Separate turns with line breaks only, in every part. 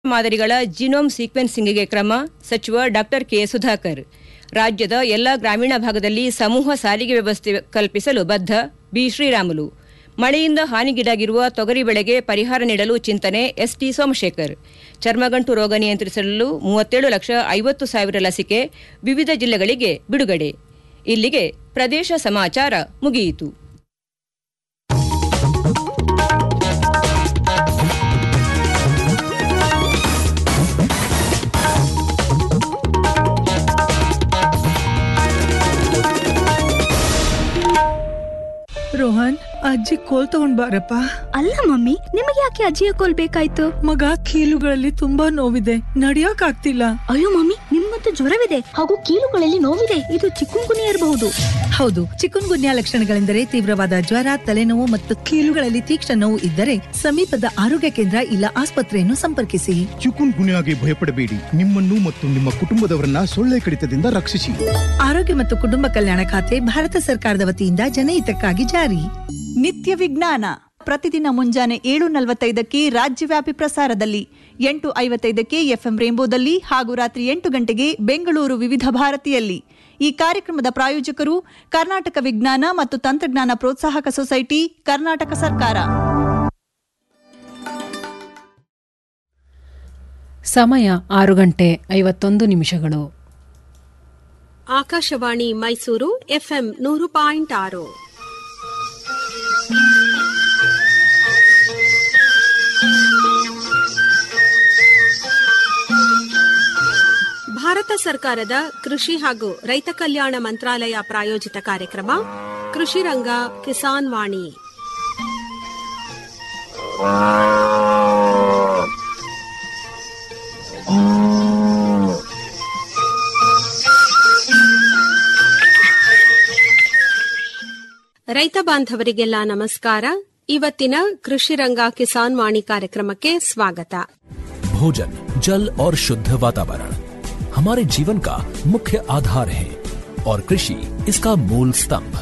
ಮಾದರಿಗಳ ಜಿನೋಮ್ ಸೀಕ್ವೆನ್ಸಿಂಗ್ಗೆ ಕ್ರಮ ಸಚಿವ ಡಾ ಕೆ ಸುಧಾಕರ್ ರಾಜ್ಯದ ಎಲ್ಲ ಗ್ರಾಮೀಣ ಭಾಗದಲ್ಲಿ ಸಮೂಹ ಸಾರಿಗೆ ವ್ಯವಸ್ಥೆ ಕಲ್ಪಿಸಲು ಬದ್ಧ ಬಿ ಶ್ರೀರಾಮುಲು ಮಳೆಯಿಂದ ಹಾನಿಗೀಡಾಗಿರುವ ತೊಗರಿ ಬೆಳೆಗೆ ಪರಿಹಾರ ನೀಡಲು ಚಿಂತನೆ ಎಸ್ಟಿ ಸೋಮಶೇಖರ್ ಚರ್ಮಗಂಟು ರೋಗ ನಿಯಂತ್ರಿಸಲು ಮೂವತ್ತೇಳು ಲಕ್ಷ ಐವತ್ತು ಸಾವಿರ ಲಸಿಕೆ ವಿವಿಧ ಜಿಲ್ಲೆಗಳಿಗೆ ಬಿಡುಗಡೆ ಇಲ್ಲಿಗೆ ಪ್ರದೇಶ ಸಮಾಚಾರ ಮುಗಿಯಿತು
ರೋಹನ್ ಅಜ್ಜಿ ಕೋಲ್ ತಗೊಂಡ್ ಬಾರಪ್ಪ
ಅಲ್ಲ ಮಮ್ಮಿ ನಿಮಗೆ ಯಾಕೆ ಅಜ್ಜಿಯ ಕೋಲ್ ಬೇಕಾಯ್ತು
ಮಗ ಕೀಲುಗಳಲ್ಲಿ ತುಂಬಾ ನೋವಿದೆ ನಡಿಯಕ್ ಆಗ್ತಿಲ್ಲ
ಅಯ್ಯೋ ಮಮ್ಮಿ ನಿಮ್ಮಂತೂ ಜ್ವರವಿದೆ ಹಾಗೂ ಕೀಲುಗಳಲ್ಲಿ ನೋವಿದೆ ಇದು ಚಿಕ್ಕುಂಗುನಿ ಇರಬಹುದು
ಹೌದು ಚಿಕುನ್ ಗುನ್ಯಾ ಲಕ್ಷಣಗಳೆಂದರೆ ತೀವ್ರವಾದ ಜ್ವರ ತಲೆನೋವು ಮತ್ತು ಕೀಲುಗಳಲ್ಲಿ ತೀಕ್ಷ್ಣ ನೋವು ಇದ್ದರೆ ಸಮೀಪದ ಆರೋಗ್ಯ ಕೇಂದ್ರ ಇಲ್ಲ ಆಸ್ಪತ್ರೆಯನ್ನು ಸಂಪರ್ಕಿಸಿ
ಚಿಕುನ್ ಗುನ್ಯಾಗೆ ಭಯಪಡಬೇಡಿ ನಿಮ್ಮನ್ನು ಮತ್ತು ನಿಮ್ಮ ಕುಟುಂಬದವರನ್ನ ಸೊಳ್ಳೆ ಕಡಿತದಿಂದ ರಕ್ಷಿಸಿ
ಆರೋಗ್ಯ ಮತ್ತು ಕುಟುಂಬ ಕಲ್ಯಾಣ ಖಾತೆ ಭಾರತ ಸರ್ಕಾರದ ವತಿಯಿಂದ ಜನಹಿತಕ್ಕಾಗಿ ಜಾರಿ
ನಿತ್ಯ ವಿಜ್ಞಾನ ಪ್ರತಿದಿನ ಮುಂಜಾನೆ ಏಳು ನಲವತ್ತೈದಕ್ಕೆ ರಾಜ್ಯವ್ಯಾಪಿ ಪ್ರಸಾರದಲ್ಲಿ ಎಂಟು ಐವತ್ತೈದಕ್ಕೆ ಎಫ್ಎಂ ರೇಂಬೋದಲ್ಲಿ ಹಾಗೂ ರಾತ್ರಿ ಎಂಟು ಗಂಟೆಗೆ ಬೆಂಗಳೂರು ವಿವಿಧ ಭಾರತಿಯಲ್ಲಿ ಈ ಕಾರ್ಯಕ್ರಮದ ಪ್ರಾಯೋಜಕರು ಕರ್ನಾಟಕ ವಿಜ್ಞಾನ ಮತ್ತು ತಂತ್ರಜ್ಞಾನ ಪ್ರೋತ್ಸಾಹಕ ಸೊಸೈಟಿ ಕರ್ನಾಟಕ ಸರ್ಕಾರ
ಸಮಯ ಆರು ಗಂಟೆ ಐವತ್ತೊಂದು ನಿಮಿಷಗಳು
ಆಕಾಶವಾಣಿ ಮೈಸೂರು ಎಫ್ಎಂ ನೂರು ಪಾಯಿಂಟ್ ಆರು ಭಾರತ ಸರ್ಕಾರದ ಕೃಷಿ ಹಾಗೂ ರೈತ ಕಲ್ಯಾಣ ಮಂತ್ರಾಲಯ ಪ್ರಾಯೋಜಿತ ಕಾರ್ಯಕ್ರಮ ಕೃಷಿ ರಂಗ ಕಿಸಾನ್ ವಾಣಿ ರೈತ ಬಾಂಧವರಿಗೆಲ್ಲ ನಮಸ್ಕಾರ ಇವತ್ತಿನ ಕೃಷಿ ರಂಗ ಕಿಸಾನ್ ವಾಣಿ ಕಾರ್ಯಕ್ರಮಕ್ಕೆ ಸ್ವಾಗತ
भोजन जल और शुद्ध वातावरण हमारे जीवन का मुख्य आधार है और कृषि इसका मूल स्तंभ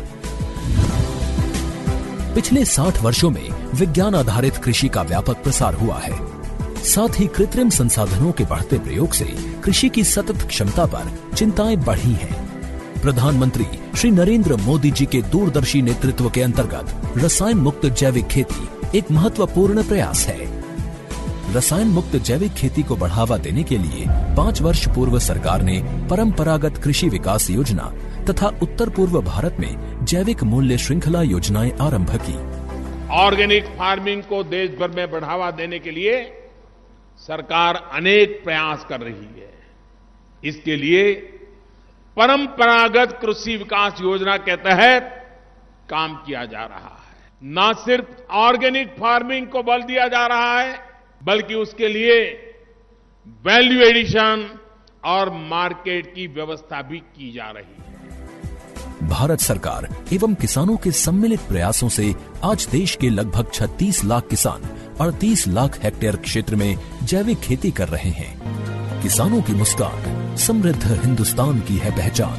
पिछले 60 वर्षों में विज्ञान आधारित कृषि का व्यापक प्रसार हुआ है साथ ही कृत्रिम संसाधनों के बढ़ते प्रयोग से कृषि की सतत क्षमता पर चिंताएं बढ़ी हैं प्रधानमंत्री श्री नरेंद्र मोदी जी के दूरदर्शी नेतृत्व के अंतर्गत रसायन मुक्त जैविक खेती एक महत्वपूर्ण प्रयास है रसायन मुक्त जैविक खेती को बढ़ावा देने के लिए पाँच वर्ष पूर्व सरकार ने परंपरागत कृषि विकास योजना तथा उत्तर पूर्व भारत में जैविक मूल्य श्रृंखला योजनाएं आरंभ की
ऑर्गेनिक फार्मिंग को देश भर में बढ़ावा देने के लिए सरकार अनेक प्रयास कर रही है इसके लिए परंपरागत कृषि विकास योजना के तहत काम किया जा रहा है न सिर्फ ऑर्गेनिक फार्मिंग को बल दिया जा रहा है बल्कि उसके लिए वैल्यू एडिशन और मार्केट की व्यवस्था भी की जा रही है
भारत सरकार एवं किसानों के सम्मिलित प्रयासों से आज देश के लगभग 36 लाख किसान 38 लाख हेक्टेयर क्षेत्र में जैविक खेती कर रहे हैं किसानों की मुस्कान समृद्ध हिंदुस्तान की है पहचान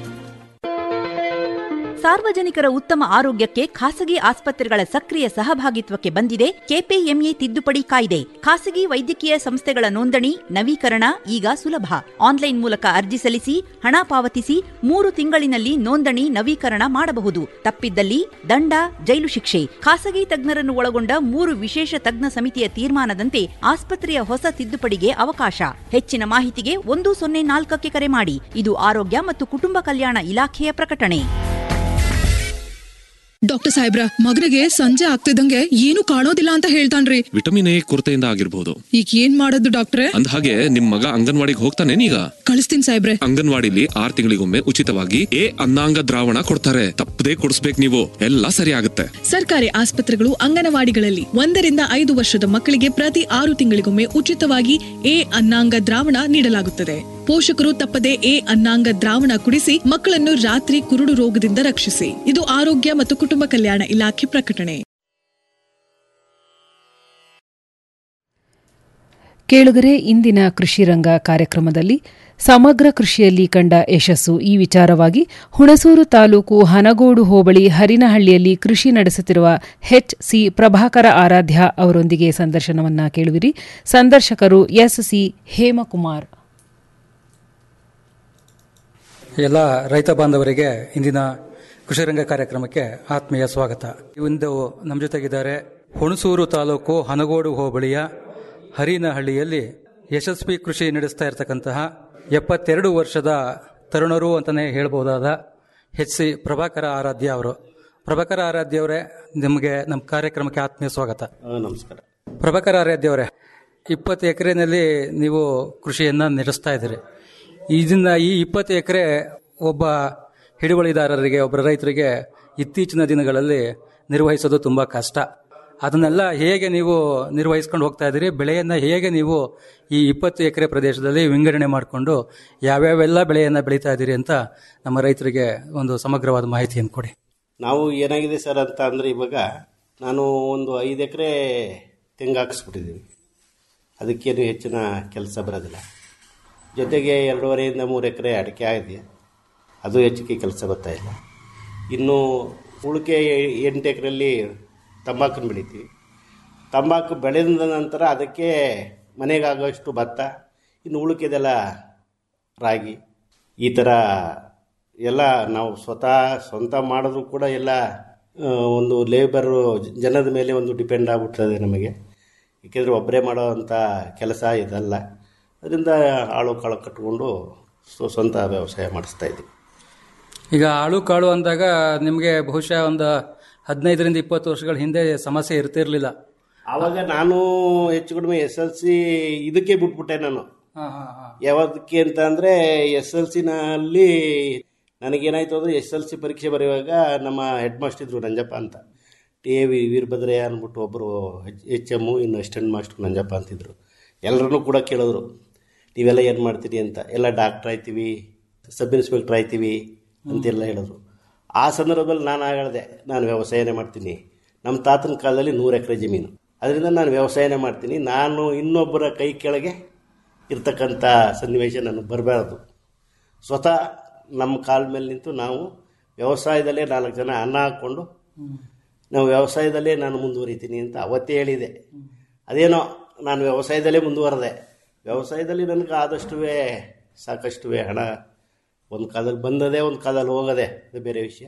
ಸಾರ್ವಜನಿಕರ ಉತ್ತಮ ಆರೋಗ್ಯಕ್ಕೆ ಖಾಸಗಿ ಆಸ್ಪತ್ರೆಗಳ ಸಕ್ರಿಯ ಸಹಭಾಗಿತ್ವಕ್ಕೆ ಬಂದಿದೆ ಕೆಪಿಎಂಇ ತಿದ್ದುಪಡಿ ಕಾಯ್ದೆ ಖಾಸಗಿ ವೈದ್ಯಕೀಯ ಸಂಸ್ಥೆಗಳ ನೋಂದಣಿ ನವೀಕರಣ ಈಗ ಸುಲಭ ಆನ್ಲೈನ್ ಮೂಲಕ ಅರ್ಜಿ ಸಲ್ಲಿಸಿ ಹಣ ಪಾವತಿಸಿ ಮೂರು ತಿಂಗಳಿನಲ್ಲಿ ನೋಂದಣಿ ನವೀಕರಣ ಮಾಡಬಹುದು ತಪ್ಪಿದ್ದಲ್ಲಿ ದಂಡ ಜೈಲು ಶಿಕ್ಷೆ ಖಾಸಗಿ ತಜ್ಞರನ್ನು ಒಳಗೊಂಡ ಮೂರು ವಿಶೇಷ ತಜ್ಞ ಸಮಿತಿಯ ತೀರ್ಮಾನದಂತೆ ಆಸ್ಪತ್ರೆಯ ಹೊಸ ತಿದ್ದುಪಡಿಗೆ ಅವಕಾಶ ಹೆಚ್ಚಿನ ಮಾಹಿತಿಗೆ ಒಂದು ಸೊನ್ನೆ ನಾಲ್ಕಕ್ಕೆ ಕರೆ ಮಾಡಿ ಇದು ಆರೋಗ್ಯ ಮತ್ತು ಕುಟುಂಬ ಕಲ್ಯಾಣ ಇಲಾಖೆಯ ಪ್ರಕಟಣೆ
ಡಾಕ್ಟರ್ ಸಾಹೇಬ್ರ ಮಗನಿಗೆ ಸಂಜೆ ಆಗ್ತಿದ್ದಂಗೆ ಏನು ಕಾಣೋದಿಲ್ಲ ಅಂತ ಹೇಳ್ತಾನ್ರಿ
ವಿಟಮಿನ್ ಎ ಕೊರತೆಯಿಂದ ಆಗಿರ್ಬೋದು
ಈಗ ಏನ್ ಮಾಡೋದು ಡಾಕ್ಟ್ರೆ
ಅಂದ ಹಾಗೆ ನಿಮ್ ಮಗ ಅಂಗನವಾಡಿಗೆ ಹೋಗ್ತಾನೇನೀಗ
ಕಳಿಸ್ತೀನಿ ಸಾಹೇಬ್ರೆ
ಅಂಗನವಾಡಿಲಿ ಆರ್ ತಿಂಗಳಿಗೊಮ್ಮೆ ಉಚಿತವಾಗಿ ಎ ಅನ್ನಾಂಗ ದ್ರಾವಣ ಕೊಡ್ತಾರೆ ತಪ್ಪದೇ ಕೊಡಿಸ್ಬೇಕು ನೀವು ಎಲ್ಲ ಸರಿ ಆಗುತ್ತೆ
ಸರ್ಕಾರಿ ಆಸ್ಪತ್ರೆಗಳು ಅಂಗನವಾಡಿಗಳಲ್ಲಿ ಒಂದರಿಂದ ಐದು ವರ್ಷದ ಮಕ್ಕಳಿಗೆ ಪ್ರತಿ ಆರು ತಿಂಗಳಿಗೊಮ್ಮೆ ಉಚಿತವಾಗಿ ಎ ಅನ್ನಾಂಗ ದ್ರಾವಣ ನೀಡಲಾಗುತ್ತದೆ ಪೋಷಕರು ತಪ್ಪದೆ ಎ ಅನ್ನಾಂಗ ದ್ರಾವಣ ಕುಡಿಸಿ ಮಕ್ಕಳನ್ನು ರಾತ್ರಿ ಕುರುಡು ರೋಗದಿಂದ ರಕ್ಷಿಸಿ ಇದು ಆರೋಗ್ಯ ಮತ್ತು ಕುಟುಂಬ ಕಲ್ಯಾಣ ಇಲಾಖೆ ಪ್ರಕಟಣೆ
ಕೇಳುಗರೆ ಇಂದಿನ ಕೃಷಿ ರಂಗ ಕಾರ್ಯಕ್ರಮದಲ್ಲಿ ಸಮಗ್ರ ಕೃಷಿಯಲ್ಲಿ ಕಂಡ ಯಶಸ್ಸು ಈ ವಿಚಾರವಾಗಿ ಹುಣಸೂರು ತಾಲೂಕು ಹನಗೋಡು ಹೋಬಳಿ ಹರಿನಹಳ್ಳಿಯಲ್ಲಿ ಕೃಷಿ ನಡೆಸುತ್ತಿರುವ ಎಚ್ ಸಿ ಪ್ರಭಾಕರ ಆರಾಧ್ಯ ಅವರೊಂದಿಗೆ ಸಂದರ್ಶನವನ್ನ ಕೇಳುವಿರಿ ಸಂದರ್ಶಕರು ಎಸ್ ಸಿ ಹೇಮಕುಮಾರ್
ಎಲ್ಲ ರೈತ ಬಾಂಧವರಿಗೆ ಇಂದಿನ ಕೃಷಿರಂಗ ಕಾರ್ಯಕ್ರಮಕ್ಕೆ ಆತ್ಮೀಯ ಸ್ವಾಗತ ಇಂದು ನಮ್ಮ ಜೊತೆಗಿದ್ದಾರೆ ಹುಣಸೂರು ತಾಲೂಕು ಹನಗೋಡು ಹೋಬಳಿಯ ಹರಿನಹಳ್ಳಿಯಲ್ಲಿ ಯಶಸ್ವಿ ಕೃಷಿ ನಡೆಸ್ತಾ ಇರತಕ್ಕಂತಹ ಎಪ್ಪತ್ತೆರಡು ವರ್ಷದ ತರುಣರು ಅಂತಲೇ ಹೇಳ್ಬೋದಾದ ಎಚ್ ಸಿ ಪ್ರಭಾಕರ ಆರಾಧ್ಯ ಅವರು ಪ್ರಭಾಕರ ಆರಾಧ್ಯ ಅವರೇ ನಿಮಗೆ ನಮ್ಮ ಕಾರ್ಯಕ್ರಮಕ್ಕೆ ಆತ್ಮೀಯ ಸ್ವಾಗತ
ನಮಸ್ಕಾರ
ಪ್ರಭಾಕರ ಆರಾಧ್ಯ ಅವರೇ ಇಪ್ಪತ್ತು ಎಕರೆನಲ್ಲಿ ನೀವು ಕೃಷಿಯನ್ನು ನಡೆಸ್ತಾ ಇದ್ದೀರಿ ಇದನ್ನ ಈ ಇಪ್ಪತ್ತು ಎಕರೆ ಒಬ್ಬ ಹಿಡುವಳಿದಾರರಿಗೆ ಒಬ್ಬ ರೈತರಿಗೆ ಇತ್ತೀಚಿನ ದಿನಗಳಲ್ಲಿ ನಿರ್ವಹಿಸೋದು ತುಂಬ ಕಷ್ಟ ಅದನ್ನೆಲ್ಲ ಹೇಗೆ ನೀವು ನಿರ್ವಹಿಸ್ಕೊಂಡು ಹೋಗ್ತಾ ಇದ್ದೀರಿ ಬೆಳೆಯನ್ನು ಹೇಗೆ ನೀವು ಈ ಇಪ್ಪತ್ತು ಎಕರೆ ಪ್ರದೇಶದಲ್ಲಿ ವಿಂಗಡಣೆ ಮಾಡಿಕೊಂಡು ಯಾವ್ಯಾವೆಲ್ಲ ಬೆಳೆಯನ್ನು ಬೆಳೀತಾ ಇದ್ದೀರಿ ಅಂತ ನಮ್ಮ ರೈತರಿಗೆ ಒಂದು ಸಮಗ್ರವಾದ ಮಾಹಿತಿಯನ್ನು ಕೊಡಿ
ನಾವು ಏನಾಗಿದೆ ಸರ್ ಅಂತ ಅಂದರೆ ಇವಾಗ ನಾನು ಒಂದು ಐದು ಎಕರೆ ತೆಂಗು ಹಾಕಿಸ್ಬಿಟ್ಟಿದ್ದೀವಿ ಅದಕ್ಕೇನು ಹೆಚ್ಚಿನ ಕೆಲಸ ಬರೋದಿಲ್ಲ ಜೊತೆಗೆ ಎರಡೂವರೆಯಿಂದ ಮೂರು ಎಕರೆ ಅಡಿಕೆ ಆಗಿದೆ ಅದು ಹೆಚ್ಚಿಗೆ ಕೆಲಸ ಬರ್ತಾ ಇಲ್ಲ ಇನ್ನು ಉಳಿಕೆ ಎಂಟು ಎಕರೆಯಲ್ಲಿ ತಂಬಾಕನ್ನು ಬೆಳಿತೀವಿ ತಂಬಾಕು ಬೆಳೆದ ನಂತರ ಅದಕ್ಕೆ ಮನೆಗಾಗೋಷ್ಟು ಭತ್ತ ಇನ್ನು ಉಳಿಕೆದೆಲ್ಲ ರಾಗಿ ಈ ಥರ ಎಲ್ಲ ನಾವು ಸ್ವತಃ ಸ್ವಂತ ಮಾಡಿದ್ರು ಕೂಡ ಎಲ್ಲ ಆ, ಒಂದು ಲೇಬರು ಜನದ ಮೇಲೆ ಒಂದು ಡಿಪೆಂಡ್ ಆಗಿಬಿಡ್ತದೆ ನಮಗೆ ಏಕೆಂದರೆ ಒಬ್ಬರೇ ಮಾಡೋವಂಥ ಕೆಲಸ ಇದಲ್ಲ ಅದರಿಂದ ಆಳು ಕಾಳು ಕಟ್ಕೊಂಡು ಸ್ವ- ಸ್ವಂತ ವ್ಯವಸಾಯ ಮಾಡಿಸ್ತಾ ಇದ್ದೀವಿ
ಈಗ ಆಳು ಕಾಳು ಅಂದಾಗ ನಿಮಗೆ ಬಹುಶಃ ಒಂದು ಹದಿನೈದರಿಂದ ಇಪ್ಪತ್ತು ವರ್ಷಗಳ ಹಿಂದೆ ಸಮಸ್ಯೆ ಇರ್ತಿರ್ಲಿಲ್ಲ
ಆವಾಗ ನಾನು ಹೆಚ್ಚು ಕಡಿಮೆ ಎಸ್ ಎಲ್ ಸಿ ಇದಕ್ಕೆ ಬಿಟ್ಬಿಟ್ಟೆ ನಾನು ಯಾವ್ದಕ್ಕೆ ಅಂತ ಅಂದರೆ ಎಸ್ ಎಲ್ ಸಿನಲ್ಲಿ ನನಗೇನಾಯ್ತು ಅಂದರೆ ಎಸ್ ಎಲ್ ಸಿ ಪರೀಕ್ಷೆ ಬರೆಯುವಾಗ ನಮ್ಮ ಹೆಡ್ ಮಾಸ್ಟರ್ ಇದ್ರು ನಂಜಪ್ಪ ಅಂತ ಟಿ ಎ ವಿ ವೀರಭದ್ರಯ್ಯ ಅಂದ್ಬಿಟ್ಟು ಒಬ್ಬರು ಎಚ್ ಎಮ್ಮು ಇನ್ನು ಅಸಿಸ್ಟೆಂಟ್ ಮಾಸ್ಟರ್ ನಂಜಪ್ಪ ಅಂತಿದ್ರು ಎಲ್ಲರನ್ನೂ ಕೂಡ ಕೇಳಿದ್ರು ನೀವೆಲ್ಲ ಏನು ಮಾಡ್ತೀರಿ ಅಂತ ಎಲ್ಲ ಡಾಕ್ಟ್ರ್ ಆಯ್ತೀವಿ ಸಬ್ ಇನ್ಸ್ಪೆಕ್ಟರ್ ಆಯ್ತೀವಿ ಅಂತೆಲ್ಲ ಹೇಳಿದ್ರು ಆ ಸಂದರ್ಭದಲ್ಲಿ ನಾನು ಹೇಳಿದೆ ನಾನು ವ್ಯವಸಾಯನೇ ಮಾಡ್ತೀನಿ ನಮ್ಮ ತಾತನ ಕಾಲದಲ್ಲಿ ನೂರು ಎಕರೆ ಜಮೀನು ಅದರಿಂದ ನಾನು ವ್ಯವಸಾಯನೇ ಮಾಡ್ತೀನಿ ನಾನು ಇನ್ನೊಬ್ಬರ ಕೈ ಕೆಳಗೆ ಇರ್ತಕ್ಕಂಥ ಸನ್ನಿವೇಶ ನನಗೆ ಬರಬಾರ್ದು ಸ್ವತಃ ನಮ್ಮ ಕಾಲ ಮೇಲೆ ನಿಂತು ನಾವು ವ್ಯವಸಾಯದಲ್ಲೇ ನಾಲ್ಕು ಜನ ಅನ್ನ ಹಾಕ್ಕೊಂಡು ನಾವು ವ್ಯವಸಾಯದಲ್ಲೇ ನಾನು ಮುಂದುವರಿತೀನಿ ಅಂತ ಅವತ್ತೇ ಹೇಳಿದೆ ಅದೇನೋ ನಾನು ವ್ಯವಸಾಯದಲ್ಲೇ ಮುಂದುವರೆದೆ ವ್ಯವಸಾಯದಲ್ಲಿ ನನಗೆ ಆದಷ್ಟು ಸಾಕಷ್ಟು ಹಣ ಒಂದು ಕಾಲದಲ್ಲಿ ಬಂದದೆ ಒಂದು ಕಾಲದಲ್ಲಿ ಹೋಗದೆ ಅದು ಬೇರೆ ವಿಷಯ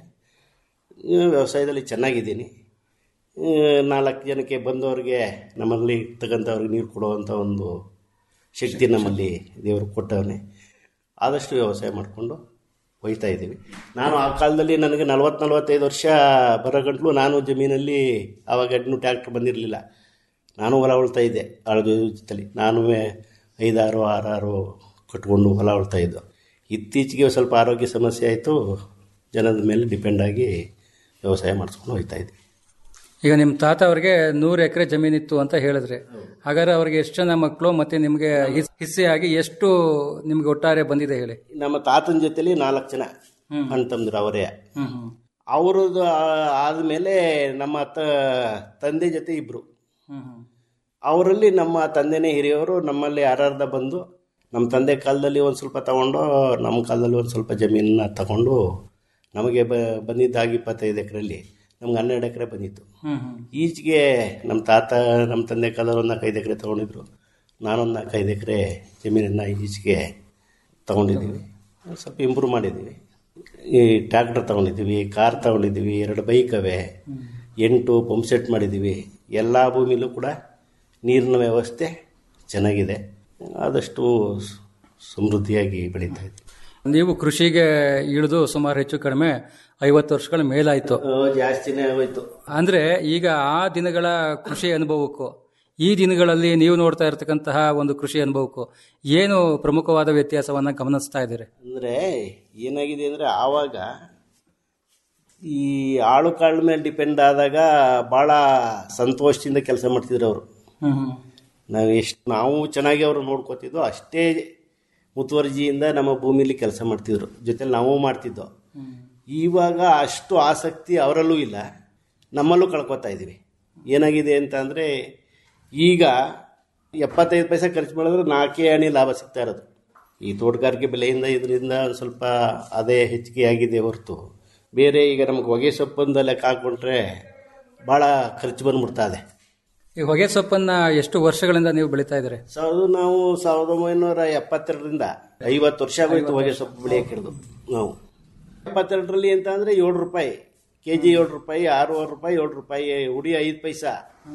ಆ, ವ್ಯವಸಾಯದಲ್ಲಿ ಚೆನ್ನಾಗಿದ್ದೀನಿ ಆ, ನಾಲ್ಕು ಜನಕ್ಕೆ ಬಂದವರಿಗೆ ನಮ್ಮಲ್ಲಿ ಇರ್ತಕ್ಕಂಥವ್ರಿಗೆ ನೀರು ಕೊಡುವಂಥ ಒಂದು ಶಕ್ತಿ ನಮ್ಮಲ್ಲಿ ದೇವರು ಕೊಟ್ಟವನೇ ಆದಷ್ಟು ವ್ಯವಸಾಯ ಮಾಡಿಕೊಂಡು ಹೋಯ್ತಾ ಇದ್ದೀವಿ ನಾನು ಆ ಕಾಲದಲ್ಲಿ ನನಗೆ ನಲ್ವತ್ತು ನಲ್ವತ್ತೈದು ವರ್ಷ ಬರೋ ಗಂಟಲು ನಾನು ಜಮೀನಲ್ಲಿ ಆವಾಗ ಇನ್ನೂ ಟ್ಯಾಕ್ಟ್ರ್ ಬಂದಿರಲಿಲ್ಲ ನಾನು ಹೊಲ ಉಳ್ತಾ ಇದ್ದೆ ಆಳದ ಜೊತೆಲಿ ನಾನು ಐದಾರು ಆರಾರು ಕಟ್ಕೊಂಡು ಹೊಲ ಉಳ್ತಾ ಇದ್ದು ಇತ್ತೀಚೆಗೆ ಸ್ವಲ್ಪ ಆರೋಗ್ಯ ಸಮಸ್ಯೆ ಆಯಿತು ಜನದ ಮೇಲೆ ಡಿಪೆಂಡ್ ಆಗಿ ವ್ಯವಸಾಯ ಮಾಡಿಸ್ಕೊಂಡು ಹೋಗ್ತಾ ಇದ್ದೆ
ಈಗ ನಿಮ್ಮ ತಾತ ಅವ್ರಿಗೆ ನೂರು ಎಕರೆ ಜಮೀನಿತ್ತು ಅಂತ ಹೇಳಿದ್ರೆ ಹಾಗಾದ್ರೆ ಅವ್ರಿಗೆ ಎಷ್ಟು ಜನ ಮಕ್ಕಳು ಮತ್ತೆ ನಿಮಗೆ ಹಿಸ್ಸೆಯಾಗಿ ಎಷ್ಟು ನಿಮ್ಗೆ ಒಟ್ಟಾರೆ ಬಂದಿದೆ ಹೇಳಿ
ನಮ್ಮ ತಾತನ ಜೊತೆಲಿ ನಾಲ್ಕು ಜನ ಅಣ್ಣ ತಮ್ಮದ್ರು ಅವರೇ ಅವ್ರದ್ದು ಆದಮೇಲೆ ನಮ್ಮ ತ ತಂದೆ ಜೊತೆ ಇಬ್ಬರು ಅವರಲ್ಲಿ ನಮ್ಮ ತಂದೆನೇ ಹಿರಿಯವರು ನಮ್ಮಲ್ಲಿ ಅರ್ಧ ಬಂದು ನಮ್ಮ ತಂದೆ ಕಾಲದಲ್ಲಿ ಒಂದು ಸ್ವಲ್ಪ ತಗೊಂಡು ನಮ್ಮ ಕಾಲದಲ್ಲಿ ಒಂದು ಸ್ವಲ್ಪ ಜಮೀನನ್ನ ತಗೊಂಡು ನಮಗೆ ಬ ಬಂದಿದ್ದಾಗ ಇಪ್ಪತ್ತೈದು ಎಕರೆಯಲ್ಲಿ ನಮ್ಗೆ ಹನ್ನೆರಡು ಎಕರೆ ಬಂದಿತ್ತು ಈಚೆಗೆ ನಮ್ಮ ತಾತ ನಮ್ಮ ತಂದೆ ಕಾಲದಲ್ಲಿ ಒಂದು ನಾಲ್ಕೈದು ಎಕರೆ ತೊಗೊಂಡಿದ್ರು ನಾನೊಂದು ನಾಲ್ಕೈದು ಎಕರೆ ಜಮೀನನ್ನು ಈಚೆಗೆ ತೊಗೊಂಡಿದ್ದೀವಿ ಸ್ವಲ್ಪ ಇಂಪ್ರೂವ್ ಮಾಡಿದ್ದೀವಿ ಈ ಟ್ರ್ಯಾಕ್ಟರ್ ತೊಗೊಂಡಿದ್ದೀವಿ ಕಾರ್ ತೊಗೊಂಡಿದ್ದೀವಿ ಎರಡು ಬೈಕ್ ಅವೆ ಎಂಟು ಪಂಪ್ ಸೆಟ್ ಮಾಡಿದ್ದೀವಿ ಎಲ್ಲ ಭೂಮಿಲೂ ಕೂಡ ನೀರಿನ ವ್ಯವಸ್ಥೆ ಚೆನ್ನಾಗಿದೆ ಆದಷ್ಟು ಸ್- ಸಮೃದ್ಧಿಯಾಗಿ ಬೆಳೀತಾ ಇದೆ
ನೀವು ಕೃಷಿಗೆ ಇಳಿದು ಸುಮಾರು ಹೆಚ್ಚು ಕಡಿಮೆ ಐವತ್ತು ವರ್ಷಗಳ ಮೇಲಾಯ್ತು
ಜಾಸ್ತಿನೇ ಆಗೋಯ್ತು
ಅಂದ್ರೆ ಈಗ ಆ ದಿನಗಳ ಕೃಷಿ ಅನುಭವಕ್ಕೂ ಈ ದಿನಗಳಲ್ಲಿ ನೀವು ನೋಡ್ತಾ ಇರತಕ್ಕಂತಹ ಒಂದು ಕೃಷಿ ಅನುಭವಕ್ಕೂ ಏನು ಪ್ರಮುಖವಾದ ವ್ಯತ್ಯಾಸವನ್ನ ಗಮನಿಸ್ತಾ ಇದ್ದೀರಿ
ಅಂದರೆ ಏನಾಗಿದೆ ಅಂದರೆ ಆವಾಗ ಈ ಆಳು ಕಾಳು ಮೇಲೆ ಡಿಪೆಂಡ್ ಆದಾಗ ಭಾಳ ಸಂತೋಷದಿಂದ ಕೆಲಸ ಮಾಡ್ತಿದ್ರು ಅವರು ನಾವು ಎಷ್ಟು ನಾವು ಚೆನ್ನಾಗಿ ಅವರು ನೋಡ್ಕೋತಿದ್ದೋ ಅಷ್ಟೇ ಮುತುವರ್ಜಿಯಿಂದ ನಮ್ಮ ಭೂಮಿಲಿ ಕೆಲಸ ಮಾಡ್ತಿದ್ರು ಜೊತೆಲಿ ನಾವು ಮಾಡ್ತಿದ್ದೋ ಇವಾಗ ಅಷ್ಟು ಆಸಕ್ತಿ ಅವರಲ್ಲೂ ಇಲ್ಲ ನಮ್ಮಲ್ಲೂ ಕಳ್ಕೊತಾ ಇದ್ದೀವಿ ಏನಾಗಿದೆ ಅಂತ ಅಂದರೆ ಈಗ ಎಪ್ಪತ್ತೈದು ಪೈಸೆ ಖರ್ಚು ಮಾಡಿದ್ರೆ ನಾಲ್ಕೇ ಹಣಿ ಲಾಭ ಸಿಗ್ತಾ ಇರೋದು ಈ ತೋಟಗಾರಿಕೆ ಬೆಲೆಯಿಂದ ಇದರಿಂದ ಒಂದು ಸ್ವಲ್ಪ ಅದೇ ಹೆಚ್ಚಿಗೆ ಆಗಿದೆ ಹೊರತು ಬೇರೆ ಈಗ ನಮ್ಗೆ ಹೊಗೆ ಸೊಪ್ಪೊಂದು ಲೆಕ್ಕ ಹಾಕ್ಕೊಂಡ್ರೆ ಭಾಳ ಖರ್ಚು ಬಂದ್ಬಿಡ್ತಾ ಇದೆ
ಈ ಹೊಗೆ ಸೊಪ್ಪನ್ನ ಎಷ್ಟು ವರ್ಷಗಳಿಂದ ನೀವು ಬೆಳೀತಾ ಇದ್ದೀರಿ
ಸಾವಿರದ ನಾವು ಸಾವಿರದ ಒಂಬೈನೂರ ಎಪ್ಪತ್ತೆರಡರಿಂದ ಐವತ್ತು ವರ್ಷ ಆಗೋಯ್ತು ಹೊಗೆ ಸೊಪ್ಪು ಬೆಳೆಯಕ್ಕೆ ಹಿಡಿದು ನಾವು ಎಪ್ಪತ್ತೆರಡರಲ್ಲಿ ಅಂತ ಅಂದರೆ ಏಳು ರೂಪಾಯಿ ಕೆ ಜಿ ಏಳು ರೂಪಾಯಿ ಆರೂವರೆ ರೂಪಾಯಿ ಏಳು ರೂಪಾಯಿ ಉಡಿ ಐದು ಪೈಸಾ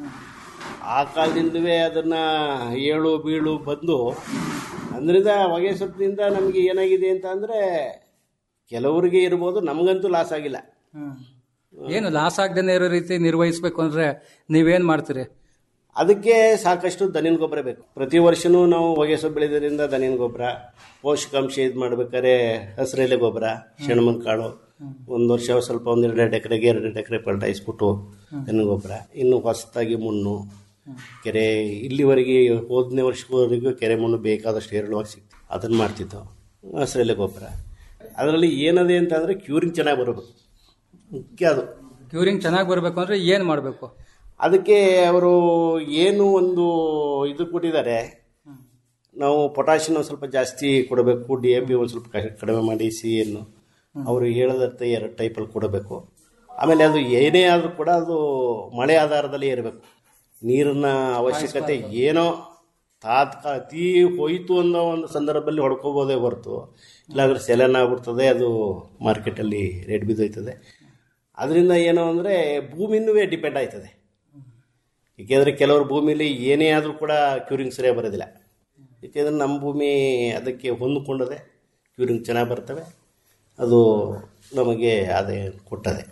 ಆ ಕಾಲದಿಂದವೇ ಅದನ್ನ ಏಳು ಬೀಳು ಬಂದು ಅದರಿಂದ ಹೊಗೆ ಸೊಪ್ಪಿನಿಂದ ನಮಗೆ ಏನಾಗಿದೆ ಅಂತ ಅಂದರೆ ಕೆಲವರಿಗೆ ಇರ್ಬೋದು ನಮಗಂತೂ ಲಾಸ್ ಆಗಿಲ್ಲ
ಏನು ಲಾಸ್ ಆಗದೇನೆ ಇರೋ ರೀತಿ ನಿರ್ವಹಿಸಬೇಕು ಅಂದ್ರೆ ನೀವೇನ್ ಮಾಡ್ತೀರಿ
ಅದಕ್ಕೆ ಸಾಕಷ್ಟು ದನಿನ ಗೊಬ್ಬರ ಬೇಕು ಪ್ರತಿ ವರ್ಷನೂ ನಾವು ಹೊಗೆ ಸೊಪ್ಪು ಬೆಳೆಯೋದ್ರಿಂದ ದನಿನ ಗೊಬ್ಬರ ಪೋಷಕಾಂಶ ಇದು ಮಾಡ್ಬೇಕಾದ್ರೆ ಹಸಿರೆಲೆ ಗೊಬ್ಬರ ಶೆಣಮನ್ ಕಾಳು ಒಂದು ವರ್ಷ ಸ್ವಲ್ಪ ಒಂದು ಎರಡೆರಡು ಎಕರೆಗೆ ಎರಡೆರಡು ಎಕರೆ ಪಲ್ಟಾಯಿಸ್ಬಿಟ್ಟು ದನಿನ ಗೊಬ್ಬರ ಇನ್ನು ಹೊಸದಾಗಿ ಮಣ್ಣು ಕೆರೆ ಇಲ್ಲಿವರೆಗೆ ಹೋದನೇ ವರ್ಷವರೆಗೂ ಕೆರೆ ಮಣ್ಣು ಬೇಕಾದಷ್ಟು ಹೇರಳವಾಗಿ ಸಿಕ್ತು ಅದನ್ನು ಮಾಡ್ತಿದ್ದೋ ಹಸಿರೆಲೆ ಗೊಬ್ಬರ ಅದರಲ್ಲಿ ಏನದೆ ಅಂತಂದರೆ ಕ್ಯೂರಿಂಗ್ ಚೆನ್ನಾಗಿ ಬರಬೇಕು ಮುಖ್ಯ ಅದು
ಕ್ಯೂರಿಂಗ್ ಚೆನ್ನಾಗಿ ಬರಬೇಕು ಅಂದ್ರೆ ಏನ್ ಮಾಡಬೇಕು
ಅದಕ್ಕೆ ಅವರು ಏನು ಒಂದು ಇದು ಕೊಟ್ಟಿದ್ದಾರೆ ನಾವು ಪೊಟ್ಯಾಷಿಯಂ ಒಂದು ಸ್ವಲ್ಪ ಜಾಸ್ತಿ ಕೊಡಬೇಕು ಡಿ ಎ ಪಿ ಒಂದು ಸ್ವಲ್ಪ ಕ- ಕಡಿಮೆ ಮಾಡಿ ಸಿ ಅನ್ನು ಅವರು ಹೇಳದಂತೆ ಎರಡು ಟೈಪಲ್ಲಿ ಕೊಡಬೇಕು ಆಮೇಲೆ ಅದು ಏನೇ ಆದರೂ ಕೂಡ ಅದು ಮಳೆ ಆಧಾರದಲ್ಲಿ ಇರಬೇಕು ನೀರಿನ ಅವಶ್ಯಕತೆ ಏನೋ ತಾತ್ಕಾಲ ತೀ ಹೋಯಿತು ಅನ್ನೋ ಒಂದು ಸಂದರ್ಭದಲ್ಲಿ ಹೊಡ್ಕೋಬೋದೇ ಹೊರತು ಇಲ್ಲಾಂದ್ರೆ ಸೆಲೆನ್ ಆಗ್ಬಿಡ್ತದೆ ಅದು ಮಾರ್ಕೆಟಲ್ಲಿ ರೇಟ್ ಬಿದ್ದೋಯ್ತದೆ ಅದರಿಂದ ಏನು ಅಂದರೆ ಭೂಮಿನೂ ಡಿಪೆಂಡ್ ಆಯ್ತದೆ ಏಕೆಂದರೆ ಕೆಲವ್ರ ಭೂಮಿಲಿ ಏನೇ ಆದರೂ ಕೂಡ ಕ್ಯೂರಿಂಗ್ ಸರಿಯಾಗಿ ಬರೋದಿಲ್ಲ ಏಕೆಂದರೆ ನಮ್ಮ ಭೂಮಿ ಅದಕ್ಕೆ ಹೊಂದಿಕೊಂಡದೆ ಕ್ಯೂರಿಂಗ್ ಚೆನ್ನಾಗಿ ಬರ್ತವೆ ಅದು ನಮಗೆ ಆದಾಯ ಕೊಟ್ಟದೆ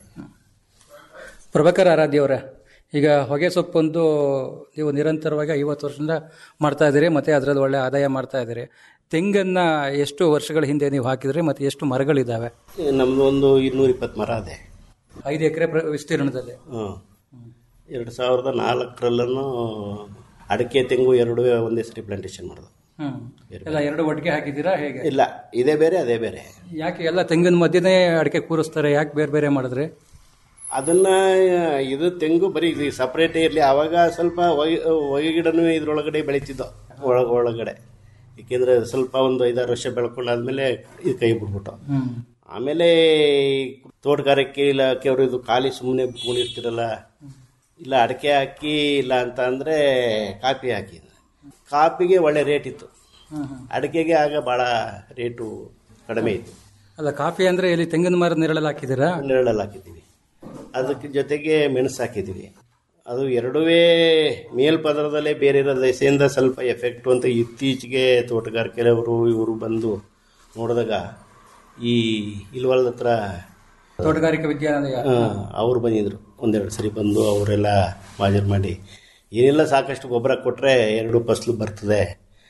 ಪ್ರಭಾಕರ್ ಆರಾಧ್ಯ ಅವರೇ ಈಗ ಹೊಗೆ ಸೊಪ್ಪೊಂದು ನೀವು ನಿರಂತರವಾಗಿ ಐವತ್ತು ವರ್ಷದಿಂದ ಮಾಡ್ತಾ ಇದ್ದೀರಿ ಮತ್ತೆ ಅದರಲ್ಲಿ ಒಳ್ಳೆ ಆದಾಯ ಮಾಡ್ತಾ ಇದ್ದೀರಿ ತೆಂಗನ್ನ ಎಷ್ಟು ವರ್ಷಗಳ ಹಿಂದೆ ನೀವು ಹಾಕಿದ್ರಿ ಮತ್ತೆ ಎಷ್ಟು ಮರಗಳಿದ್ದಾವೆ
ನಮ್ಮದು ಒಂದು ಇನ್ನೂರ ಇಪ್ಪತ್ತು ಮರ ಇದೆ
ಐದು ಎಕರೆ ವಿಸ್ತೀರ್ಣದಲ್ಲಿ
ಹಾಂ ಎರಡು ಸಾವಿರದ ನಾಲ್ಕರಲ್ಲೂ ಅಡಿಕೆ ತೆಂಗು ಎರಡು ಒಂದೇ ಸರಿ ಪ್ಲಾಂಟೇಶನ್ ಮಾಡೋದು
ಹ್ಮ್ ಎಲ್ಲ ಎರಡು ಒಟ್ಟಿಗೆ ಹಾಕಿದ್ದೀರಾ ಹೇಗೆ
ಇಲ್ಲ ಇದೇ ಬೇರೆ ಅದೇ ಬೇರೆ
ಯಾಕೆ ಎಲ್ಲ ತೆಂಗಿನ ಮಧ್ಯನೇ ಅಡಿಕೆ ಕೂರಿಸ್ತಾರೆ ಯಾಕೆ ಬೇರೆ ಬೇರೆ ಮಾಡಿದ್ರಿ
ಅದನ್ನ ಇದು ತೆಂಗು ಬರೀ ಇದು ಸಪ್ರೇಟೇ ಇರಲಿ ಆವಾಗ ಸ್ವಲ್ಪ ಹೊಗೆ ಹೊಗೆ ಗಿಡನೂ ಇದ್ರೊಳಗಡೆ ಬೆಳೀತಿದ್ದೋ ಒಳ ಒಳಗಡೆ ಏಕೆಂದರೆ ಸ್ವಲ್ಪ ಒಂದು ಐದಾರು ವರ್ಷ ಬೆಳ್ಕೊಂಡಾದ್ಮೇಲೆ ಇದು ಕೈ ಬಿಟ್ಬಿಟ್ಟು ಆಮೇಲೆ ಈ ತೋಟಗಾರಿಕೆ ಇಲಾಖೆಯವರು ಇದು ಖಾಲಿ ಸುಮ್ಮನೆ ಕೂಡಿರ್ತಿರಲ್ಲ ಇಲ್ಲ ಅಡಿಕೆ ಹಾಕಿ ಇಲ್ಲ ಅಂತ ಅಂದರೆ ಕಾಫಿ ಹಾಕಿ ಕಾಫಿಗೆ ಒಳ್ಳೆ ರೇಟ್ ಇತ್ತು ಅಡಿಕೆಗೆ ಆಗ ಭಾಳ ರೇಟು ಕಡಿಮೆ ಇತ್ತು
ಅಲ್ಲ ಕಾಫಿ ಅಂದ್ರೆ ಇಲ್ಲಿ ತೆಂಗಿನ ಮರದ ನೆರಳಲ್ಲಿ ಹಾಕಿದ್ದೀರಾ
ನೆರಳಲ್ಲಿ ಹಾಕಿದ್ದೀವಿ ಅದಕ್ಕೆ ಜೊತೆಗೆ ಮೆಣಸು ಹಾಕಿದ್ದೀವಿ ಅದು ಎರಡೂ ಮೇಲ್ಪದರದಲ್ಲೇ ಬೇರೆ ಇರೋ ದೆಸೆಯಿಂದ ಸ್ವಲ್ಪ ಎಫೆಕ್ಟು ಅಂತ ಇತ್ತೀಚೆಗೆ ತೋಟಗಾರಿಕೆಯವರು ಇವರು ಬಂದು ನೋಡಿದಾಗ ಈ ಇಲ್ವಲ್ದ ಹತ್ರ
ತೋಟಗಾರಿಕೆ ವಿಜ್ಞಾನದ
ಅವ್ರು ಬಂದಿದ್ರು ಒಂದೆರಡು ಸರಿ ಬಂದು ಅವರೆಲ್ಲ ಹಾಜರು ಮಾಡಿ ಏನೆಲ್ಲ ಸಾಕಷ್ಟು ಗೊಬ್ಬರ ಕೊಟ್ಟರೆ ಎರಡು ಫಸಲು ಬರ್ತದೆ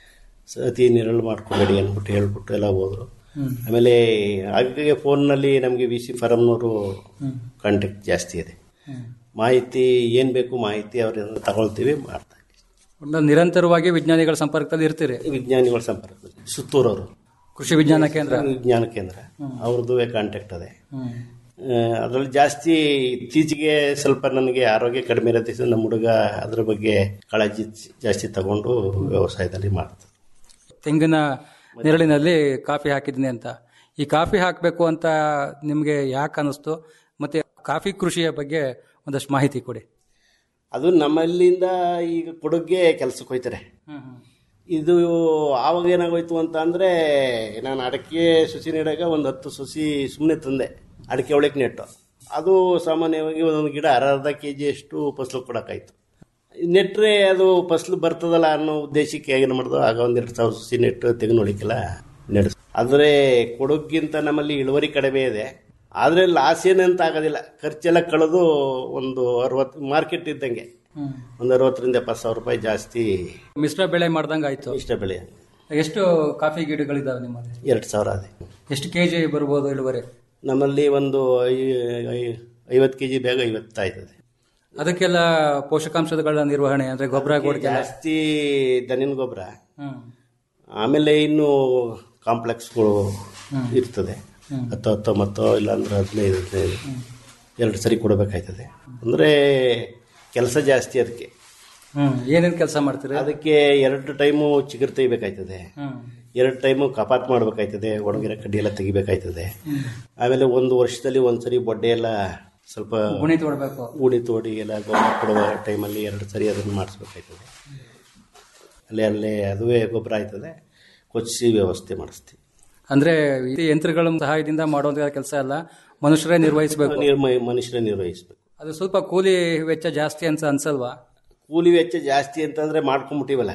ಅತಿ ನೆರಳು ಮಾಡ್ಕೋಬೇಡಿ ಅಂದ್ಬಿಟ್ಟು ಹೇಳ್ಬಿಟ್ಟು ಎಲ್ಲ ಹೋದರು ಆಮೇಲೆ ಹಾಗಾಗಿ ಫೋನ್ನಲ್ಲಿ ನಮಗೆ ವಿ ಸಿ ಫಾರಮ್ನವರು ಕಾಂಟ್ಯಾಕ್ಟ್ ಜಾಸ್ತಿ ಇದೆ ಮಾಹಿತಿ ಏನು ಬೇಕು ಮಾಹಿತಿ ಅವರಿಂದ ತಗೊಳ್ತೀವಿ ಮಾಡ್ತಾರೆ
ಒಟ್ಟು ನಿರಂತರವಾಗಿ ವಿಜ್ಞಾನಿಗಳ ಸಂಪರ್ಕದಲ್ಲಿ ಇರ್ತೀರಿ
ವಿಜ್ಞಾನಿಗಳ ಸಂಪರ್ಕದಲ್ಲಿ ಸುತ್ತೂರವರು
ಕೃಷಿ ವಿಜ್ಞಾನ ಕೇಂದ್ರ
ವಿಜ್ಞಾನ ಕೇಂದ್ರ ಅವ್ರದ್ದು ಕಾಂಟ್ಯಾಕ್ಟ್ ಅದೇ ಅದರಲ್ಲಿ ಜಾಸ್ತಿ ಇತ್ತೀಚೆಗೆ ಸ್ವಲ್ಪ ನನಗೆ ಆರೋಗ್ಯ ಕಡಿಮೆ ಇರೋದ್ರಿಂದ ನಮ್ಮ ಹುಡುಗ ಅದ್ರ ಬಗ್ಗೆ ಕಾಳಜಿ ಜಾಸ್ತಿ ತಗೊಂಡು ವ್ಯವಸಾಯದಲ್ಲಿ ಮಾಡ್ತಾರೆ
ತೆಂಗಿನ ನೆರಳಿನಲ್ಲಿ ಕಾಫಿ ಹಾಕಿದ್ದೀನಿ ಅಂತ ಈ ಕಾಫಿ ಹಾಕಬೇಕು ಅಂತ ನಿಮಗೆ ಯಾಕೆ ಅನ್ನಿಸ್ತು ಮತ್ತೆ ಕಾಫಿ ಕೃಷಿಯ ಬಗ್ಗೆ ಒಂದಷ್ಟು ಮಾಹಿತಿ ಕೊಡಿ
ಅದು ನಮ್ಮಲ್ಲಿಂದ ಈಗ ಕೊಡಗ್ಗೆ ಕೆಲಸಕ್ಕೆ ಹೋಯ್ತಾರೆ ಇದು ಆವಾಗ ಏನಾಗೋಯ್ತು ಅಂತ ಅಂದರೆ ನಾನು ಅಡಿಕೆ ಸುಸಿ ನೆಡಾಗ ಒಂದು ಹತ್ತು ಸುಸಿ ಸುಮ್ಮನೆ ತಂದೆ ಅಡಿಕೆ ಒಳಗೆ ನೆಟ್ಟು ಅದು ಸಾಮಾನ್ಯವಾಗಿ ಒಂದೊಂದು ಗಿಡ ಅರ್ಧ ಅರ್ಧ ಕೆ ಜಿಯಷ್ಟು ಫಸಲು ಕೊಡೋಕ್ಕಾಯ್ತು ನೆಟ್ಟರೆ ಅದು ಫಸಲು ಬರ್ತದಲ್ಲ ಅನ್ನೋ ಉದ್ದೇಶಕ್ಕೆ ಏನು ಮಾಡೋದು ಆಗ ಒಂದೆರಡು ಸಾವಿರ ಸುಸಿ ನೆಟ್ಟು ತೆಗೆದುನೊಳಿಕೆಲ್ಲ ನಡೆಸ್ ಆದರೆ ಕೊಡಗಿಂತ ನಮ್ಮಲ್ಲಿ ಇಳುವರಿ ಕಡಿಮೆ ಇದೆ ಆದರೆ ಲಾಸ್ ಏನಂತ ಆಗೋದಿಲ್ಲ ಖರ್ಚೆಲ್ಲ ಕಳೆದು ಒಂದು ಅರವತ್ತು ಮಾರ್ಕೆಟ್ ಇದ್ದಂಗೆ ಒಂದು ಅರವತ್ತರಿಂದ ಎಪ್ಪತ್ತು ಸಾವಿರ ರೂಪಾಯಿ ಜಾಸ್ತಿ
ಮಿಶ್ರ ಬೆಳೆ ಮಾಡ್ದಂಗೆ ಆಯ್ತು
ಇಷ್ಟ ಬೆಳೆ
ಎಷ್ಟು ಕಾಫಿ ಗಿಡಗಳಿದ್ದಾವೆ ನಿಮ್ಮಲ್ಲಿ
ಎರಡು ಸಾವಿರ ಅದೇ
ಎಷ್ಟು ಕೆ ಜಿ ಬರ್ಬೋದು ಇಳುವರಿ
ನಮ್ಮಲ್ಲಿ ಒಂದು ಐ- ಐ- ಐವತ್ತು ಕೆ ಜಿ ಬೇಗ ಐವತ್ತಾಯ್ತದೆ
ಅದಕ್ಕೆಲ್ಲ ಪೋಷಕಾಂಶಗಳ ನಿರ್ವಹಣೆ ಅಂದ್ರೆ ಗೊಬ್ಬರ ಕೊಡ್ತೀವಿ
ಜಾಸ್ತಿ ದನಿನ ಗೊಬ್ಬರ ಆಮೇಲೆ ಇನ್ನು ಕಾಂಪ್ಲೆಕ್ಸ್ಗಳು ಇರ್ತದೆ ಹತ್ತು ಹತ್ತೊಂಬತ್ತು ಇಲ್ಲಾಂದ್ರೆ ಹದಿನೈದು ಹದಿನೈದು ಎರಡು ಸರಿ ಕೊಡಬೇಕಾಯ್ತದೆ ಅಂದರೆ ಕೆಲಸ ಜಾಸ್ತಿ ಅದಕ್ಕೆ
ಹ್ಮ್ ಏನೇನ್ ಕೆಲಸ ಮಾಡ್ತೀರಿ
ಅದಕ್ಕೆ ಎರಡು ಟೈಮು ಚಿಗುರು ತೆಗಿಬೇಕಾಯ್ತದೆ ಎರಡು ಟೈಮು ಕಪಾತ್ ಮಾಡಬೇಕಾಯ್ತದೆ ಒಣಗಿರೋ ಕಡ್ಡಿ ಎಲ್ಲ ತೆಗಿಬೇಕಾಯ್ತದೆ ಆಮೇಲೆ ಒಂದು ವರ್ಷದಲ್ಲಿ ಒಂದ್ಸರಿ ಬೊಡ್ಡೆ ಎಲ್ಲ ಸ್ವಲ್ಪ
ಗುಣಿ ತೋಡ್ಬೇಕು
ಗುಣಿ ತೋಡಿ ಎಲ್ಲ ಗೊಬ್ಬರ ಕೊಡುವ ಟೈಮಲ್ಲಿ ಎರಡು ಸರಿ ಅದನ್ನು ಮಾಡಿಸ್ಬೇಕಾಯ್ತದೆ ಅಲ್ಲೇ ಅಲ್ಲೇ ಅದುವೇ ಗೊಬ್ಬರ ಆಯ್ತದೆ ಕೊಚ್ಚಿಸಿ ವ್ಯವಸ್ಥೆ ಮಾಡಿಸ್ತೀವಿ
ಅಂದ್ರೆ ಈ ಯಂತ್ರಗಳ ಸಹಾಯದಿಂದ ಮಾಡುವಂತ ಕೆಲಸ ಅಲ್ಲ ಮನುಷ್ಯರೇ ನಿರ್ವಹಿಸಬೇಕು
ನಿರ್ಮ- ಮನುಷ್ಯರೇ ನಿರ್ವಹಿಸ್ಬೇಕು
ಅದು ಸ್ವಲ್ಪ ಕೂಲಿ ವೆಚ್ಚ ಜಾಸ್ತಿ ಅಂತ ಅನ್ಸಲ್ವಾ
ಕೂಲಿ ವೆಚ್ಚ ಜಾಸ್ತಿ ಅಂತಂದ್ರೆ ಮಾಡ್ಕೊಂಡ್ಬಿಟ್ಟಿವಲ್ಲ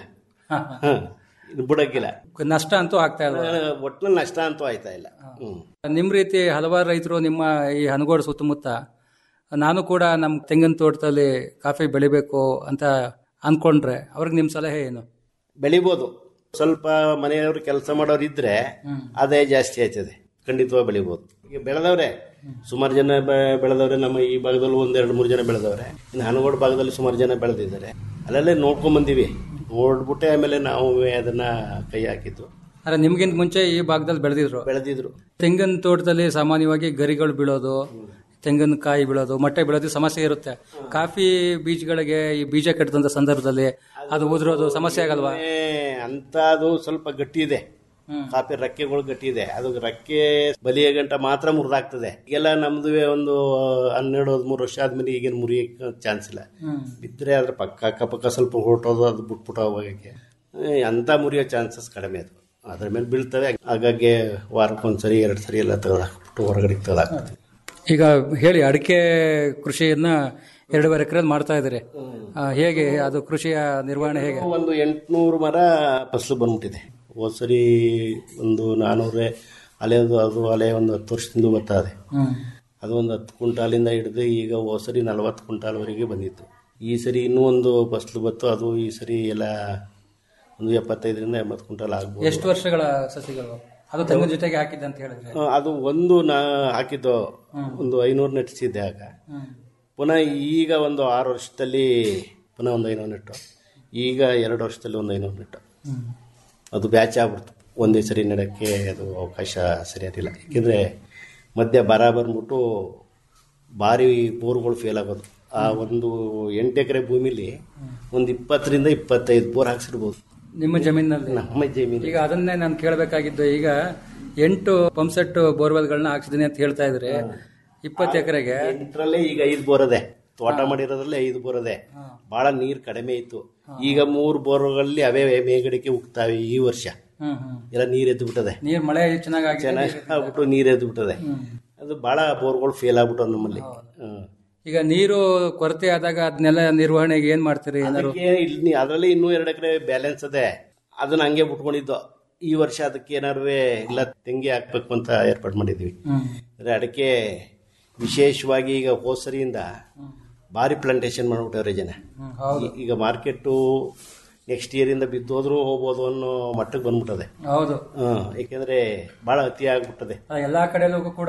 ಹ ಇದು ಬಿಡಕ್ಕಿಲ್ಲ
ನಷ್ಟ ಅಂತೂ ಆಗ್ತಾ ಇಲ್ಲ
ಒಟ್ಟಿನಲ್ಲಿ ನಷ್ಟ ಅಂತೂ ಆಯ್ತಾ ಇಲ್ಲ ಹ್ಮ್
ನಿಮ್ ರೀತಿ ಹಲವಾರು ರೈತರು ನಿಮ್ಮ ಈ ಹನಗೋಡು ಸುತ್ತಮುತ್ತ ನಾನು ಕೂಡ ನಮ್ಮ ತೆಂಗಿನ ತೋಟದಲ್ಲಿ ಕಾಫಿ ಬೆಳಿಬೇಕು ಅಂತ ಅನ್ಕೊಂಡ್ರೆ ಅವ್ರಿಗೆ ನಿಮ್ ಸಲಹೆ ಏನು
ಬೆಳಿಬೋದು ಸ್ವಲ್ಪ ಮನೆಯವರು ಕೆಲಸ ಮಾಡೋರು ಇದ್ರೆ ಆದಾಯ ಜಾಸ್ತಿ ಆಯ್ತದೆ ಖಂಡಿತವಾಗಿ ಬೆಳಿಬೋದು ಈಗ ಬೆಳೆದವ್ರೆ ಸುಮಾರು ಜನ ಬೆ- ಬೆಳೆದವ್ರೆ ನಮ್ಮ ಈ ಭಾಗದಲ್ಲಿ ಒಂದೆರಡು ಮೂರು ಜನ ಬೆಳೆದವ್ರೆ ಇನ್ನು ಹನಗೋಡು ಭಾಗದಲ್ಲಿ ಸುಮಾರು ಜನ ಬೆಳೆದಿದ್ದಾರೆ ಅಲ್ಲಲ್ಲೇ ನೋಡ್ಕೊಂಡ್ ಬಂದೀವಿ ನೋಡ್ಬಿಟ್ಟೆ ಆಮೇಲೆ ನಾವು ಅದನ್ನ ಕೈ ಹಾಕಿದ್ದು
ಅಲ್ಲ ನಿಮ್ಗಿಂತ ಮುಂಚೆ ಈ ಭಾಗದಲ್ಲಿ ಬೆಳೆದಿದ್ರು
ಬೆಳೆದಿದ್ರು
ತೆಂಗಿನ ತೋಟದಲ್ಲಿ ಸಾಮಾನ್ಯವಾಗಿ ಗರಿಗಳು ಬೀಳೋದು ತೆಂಗಿನಕಾಯಿ ಬೀಳೋದು ಮೊಟ್ಟೆ ಬೀಳೋದು ಸಮಸ್ಯೆ ಇರುತ್ತೆ ಕಾಫಿ ಬೀಜಗಳಿಗೆ ಈ ಬೀಜ ಕಟ್ಟಿದಂತ ಸಂದರ್ಭದಲ್ಲಿ ಅದು ಉದುರೋದು ಸಮಸ್ಯೆ ಆಗಲ್ವಾ
ಏ, ಅಂತ ಅದು ಸ್ವಲ್ಪ ಗಟ್ಟಿ ಇದೆ ಕಾಫಿ ರೆಕ್ಕೆಗಳು ಗಟ್ಟಿ ಇದೆ ಅದು ರೆಕ್ಕೆ ಬಲಿಯ ಗಂಟ ಮಾತ್ರ ಮುರಿದಾಗ್ತದೆ ಈಗೆಲ್ಲ ನಮ್ದು ಒಂದು ಹನ್ನೆರಡು ಹದಿಮೂರು ವರ್ಷ ಆದ್ಮೇಲೆ ಈಗೇನು ಮುರಿಯಕ್ಕೆ ಚಾನ್ಸ್ ಇಲ್ಲ ಬಿದ್ದರೆ ಅದ್ರ ಪಕ್ಕ ಅಕ್ಕಪಕ್ಕ ಸ್ವಲ್ಪ ಹೊರಟೋದು ಅದು ಬಿಟ್ಬಿಟ್ಟು ಹೋಗೋಕ್ಕೆ ಏ, ಅಂತ ಮುರಿಯೋ ಚಾನ್ಸಸ್ ಕಡಿಮೆ ಅದು ಅದ್ರ ಮೇಲೆ ಬೀಳ್ತವೆ ಹಾಗಾಗಿ ವಾರಕ್ಕೊಂದ್ಸರಿ ಎರಡು ಸರಿ ಎಲ್ಲ ತೆಗೆದಾಕ್ಬಿಟ್ಟು ಹೊರಗಡೆ ತೆಗೆದಾಕ್ತೀವಿ
ಈಗ ಹೇಳಿ ಅಡಿಕೆ ಕೃಷಿಯನ್ನ ಎರಡೂವರೆ ಎಕರೆ ಮಾಡ್ತಾ ಇದ್ದೀರಿ ಆ, ಹೇಗೆ ಅದು ಕೃಷಿಯ ನಿರ್ವಹಣೆ ಹೇಗೆ
ಒಂದು ಎಂಟುನೂರು ಮರ ಫಸಲು ಬಂದ್ಬಿಟ್ಟಿದೆ ಹೋದ್ ಸರಿ ಒಂದು ನಾನೂರೇ ಅಲೆದು ಅದು ಅಲೆ ಒಂದು ಹತ್ತು ವರ್ಷದಿಂದ ಬರ್ತಾ ಇದೆ ಅದು ಒಂದು ಹತ್ತು ಕ್ವಿಂಟಾಲಿಂದ ಹಿಡಿದು ಈಗ ಹೋದ್ ಸರಿ ನಲವತ್ತು ಕ್ವಿಂಟಾಲ್ವರೆಗೆ ಬಂದಿತ್ತು ಈ ಸರಿ ಇನ್ನೂ ಒಂದು ಫಸಲು ಬತ್ತು ಅದು ಈ ಸರಿ ಎಲ್ಲ ಒಂದು ಎಪ್ಪತ್ತೈದರಿಂದ ಎಂಬತ್ತು ಕ್ವಿಂಟಾಲ್ ಆಗ್ಬೋದು
ಎಷ್ಟು ವರ್ಷಗಳ ಸಸಿಗಳು ಅದು ತೆಂಗಿನ ಜೊತೆಗೆ ಹಾಕಿದ್ದೆ ಅಂತ ಹೇಳಿದ್ರೆ
ಆ, ಅದು ಒಂದು ನಾ ಹಾಕಿದ್ದು ಒಂದು ಐನೂರು ನೆಟ್ಟಿಸಿದ್ದೆ ಆಗ ಪುನಃ ಈಗ ಒಂದು ಆರು ವರ್ಷದಲ್ಲಿ ಪುನಃ ಒಂದು ಐನೂರು ನೆಟ್ಟು ಈಗ ಎರಡು ವರ್ಷದಲ್ಲಿ ಒಂದು ಐನೂರು ನೆಟ್ಟು ಅದು ಬ್ಯಾಚ್ ಆಗ್ಬಿಡ್ತು ಒಂದೇ ಸರಿ ನೆಡಕ್ಕೆ ಅದು ಅವಕಾಶ ಸರಿಯಾಗಿಲ್ಲ ಏಕೆಂದರೆ ಮಧ್ಯ ಬರ ಬಂದ್ಬಿಟ್ಟು ಭಾರಿ ಬೋರ್ಗಳು ಫೇಲ್ ಆಗೋದು ಆ ಒಂದು ಎಂಟು ಎಕರೆ ಭೂಮಿಲಿ ಒಂದು ಇಪ್ಪತ್ತರಿಂದ ಇಪ್ಪತ್ತೈದು ಬೋರ್ ಹಾಕ್ಸಿರ್ಬೋದು
ನಿಮ್ಮ ಜಮೀನಿನಲ್ಲಿ
ನಮ್ಮ ಜಮೀನು
ಈಗ ಅದನ್ನೇ ನಾನು ಕೇಳಬೇಕಾಗಿದ್ದು ಈಗ ಎಂಟು ಪಂಪ್ ಸೆಟ್ ಬೋರ್ವೆಲ್ಗಳನ್ನ ಹಾಕ್ಸಿದೀನಿ ಅಂತ ಹೇಳ್ತಾ ಇದ್ರೆ ಇಪ್ಪತ್ತು ಎಕರೆಗೆ
ಎಂಟರಲ್ಲೇ ಈಗ ಐದು ಬೋರ್ ಅದೆ ತೋಟ ಮಾಡಿರೋದ್ರಲ್ಲೇ ಐದು ಬೋರ್ ಅದೆ ಬಹಳ ನೀರ್ ಕಡಿಮೆ ಇತ್ತು ಈಗ ಮೂರು ಬೋರ್ಗಳಲ್ಲಿ ಅವೇ ಮೇಗಡಿಕೆ ಉಗ್ತಾವೆ ಈ ವರ್ಷ
ಹ್ಮ್ ಹ್ಮ್
ಎಲ್ಲ ನೀರ್ ಎದ್ದು ಬಿಟ್ಟದೆ
ನೀರ್ ಮಳೆ ಚೆನ್ನಾಗಿ
ಚೆನ್ನಾಗಿ ಆಗ್ಬಿಟ್ಟು ನೀರ್ ಎದ್ದು ಬಿಟ್ಟದೆ ಅದು ಬಹಳ ಬೋರ್ಗಳು ಫೇಲ್ ಆಗ್ಬಿಟ್ಟು ನಮ್ಮಲ್ಲಿ ಹ್ಮ್.
ಈಗ ನೀರು ಕೊರತೆ ಆದಾಗ ಅದನ್ನೆಲ್ಲ ನಿರ್ವಹಣೆಗೆ ಏನ್ ಮಾಡ್ತೀರಿ ಏನಾದ್ರು
ಅದಕ್ಕೆ ಇಲ್ಲಿ ಅದರಲ್ಲಿ ಇನ್ನೂ ಎರಡು ಎಕರೆ ಬ್ಯಾಲೆನ್ಸ್ ಅದೆ ಅದನ್ನ ಹಂಗೆ ಬಿಟ್ಕೊಂಡಿದ್ದು ಈ ವರ್ಷ ಅದಕ್ಕೆ ಏನಾರು ಇಲ್ಲ ತೆಂಗಿ ಹಾಕ್ಬೇಕು ಅಂತ ಏರ್ಪಾಡು ಮಾಡಿದ್ವಿ
ಹ್ಮ್.
ಅಂದ್ರೆ ಅಡಿಕೆ ವಿಶೇಷವಾಗಿ ಈಗ ಹೋಸರಿಯಿಂದ ಭಾರಿ ಪ್ಲಾಂಟೇಶನ್ ಮಾಡ್ಬಿಟ್ಟವ್ರೆ ಜನ ಈ- ಈಗ ಮಾರ್ಕೆಟು ನೆಕ್ಸ್ಟ್ ಇಯರ್ ಇಂದ ಬಿದ್ದೋದ್ರೂ ಹೋಗ್ಬೋದು ಅನ್ನೋ ಮಟ್ಟಕ್ಕೆ ಬಂದ್ಬಿಟ್ಟದೆ
ಹೌದು
ಹ್ಮ್ ಯಾಕೆಂದ್ರೆ ಬಹಳ ಅತಿ ಆಗ್ಬಿಟ್ಟದೆ
ಆ, ಎಲ್ಲಾ ಕಡೆಲೂ ಕೂಡ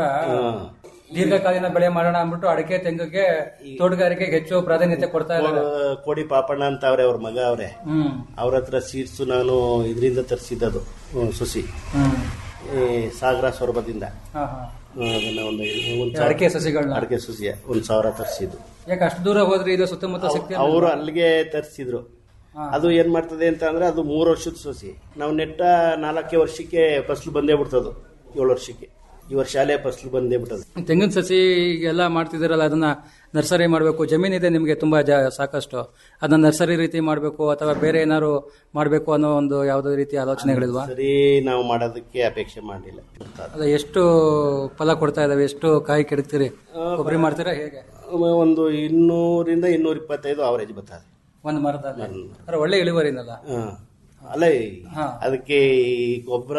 ದೀರ್ಘಕಾಲೀನ ಬೆಳೆ ಮಾಡೋಣ ಅಂದ್ಬಿಟ್ಟು ಅಡಿಕೆ ತೆಂಗಿಗೆ ತೋಟಗಾರಿಕೆಗೆ ಹೆಚ್ಚು ಪ್ರಾಧಾನ್ಯತೆ ಕೊಡ್ತಾ ಇದ್ದಾರೆ
ಕೋ- ಕೋಡಿ ಪಾಪಣ್ಣ ಅಂತ ಅವ್ರೆ ಅವ್ರ ಮಗ ಅವ್ರೆ
ಹ್ಮ್
ಅವ್ರ ಹತ್ರ ಸೀಡ್ಸ್ ನಾನು ಇದರಿಂದ ತರಿಸಿದ್ದದು ಸುಸಿ
ಹ್ಮ್
ಈ ಸಾಗರ ಸೊರಬದಿಂದ
ಹಾ ಹಾ
ಹ್ಮ್, ಅದನ್ನ ಒಂದು ಒಂದು
ಅಡಿಕೆ ಸಸಿಗಳ್ನ?
ಅಡಿಕೆ ಸಸಿಯ ಒಂದು ಸಾವಿರ ತರಿಸಿದ್ದು
ಯಾಕೆ ಅಷ್ಟು ದೂರ ಹೋದ್ರೆ ಇದು ಸುತ್ತಮುತ್ತ ಸಿಗ್ತಿಲ್ಲ
ಅವರು ಅಲ್ಲಿಗೆ ತರಿಸಿದ್ರು
ಹಾ.
ಅದು ಏನ್ ಮಾಡ್ತದೆ ಅಂತ ಅಂದ್ರೆ ಅದು ಮೂರು ವರ್ಷದ ಸಸಿ ನಾವು ನೆಟ್ಟ ನಾಲ್ಕೇ ವರ್ಷಕ್ಕೆ ಫಸಲು ಬಂದೇ ಬಿಡ್ತದು ಏಳು ವರ್ಷಕ್ಕೆ ಈ ವರ್ಷ ಅಲ್ಲೇ ಫಸಲು ಬಂದೇ ಬಿಟ್ಟದು
ತೆಂಗಿನ ಸಸಿ ಎಲ್ಲ ಮಾಡ್ತಿದ್ದೀರಲ್ಲ ಅದನ್ನ ನರ್ಸರಿ ಮಾಡಬೇಕು ಜಮೀನಿದೆ ನಿಮಗೆ ತುಂಬಾ ಜಾ ಸಾಕಷ್ಟು ಅದನ್ನ ನರ್ಸರಿ ರೀತಿ ಮಾಡಬೇಕು ಅಥವಾ ಬೇರೆ ಏನಾದ್ರು ಮಾಡಬೇಕು ಅನ್ನೋ ಒಂದು ಯಾವುದೇ ರೀತಿಯ ಆಲೋಚನೆಗಳಿಲ್ವಾ
ಸರಿ ನಾವು ಮಾಡೋದಕ್ಕೆ ಅಪೇಕ್ಷೆ ಮಾಡಲಿಲ್ಲ
ಅದ ಎಷ್ಟು ಫಲ ಕೊಡ್ತಾ ಇದಾವೆ ಎಷ್ಟು ಕಾಯಿ ಕೆಡಕ್ತೀರಿ ಕೊಬ್ಬರಿ ಮಾಡ್ತೀರಾ ಹೇಗೆ
ಒಂದು ಇನ್ನೂರಿಂದ ಇನ್ನೂರ ಇಪ್ಪತ್ತೈದು ಅವರೇಜ್ ಬರ್ತದೆ
ಒಂದು ಮರದಲ್ಲಿ ಅಂದ್ರೆ ಒಳ್ಳೆ ಇಳುವರಿನಲ್ಲ
ಹ್ಮ್. ಅಲ್ಲ ಈ- ಅದಕ್ಕೆ ಈ ಗೊಬ್ಬರ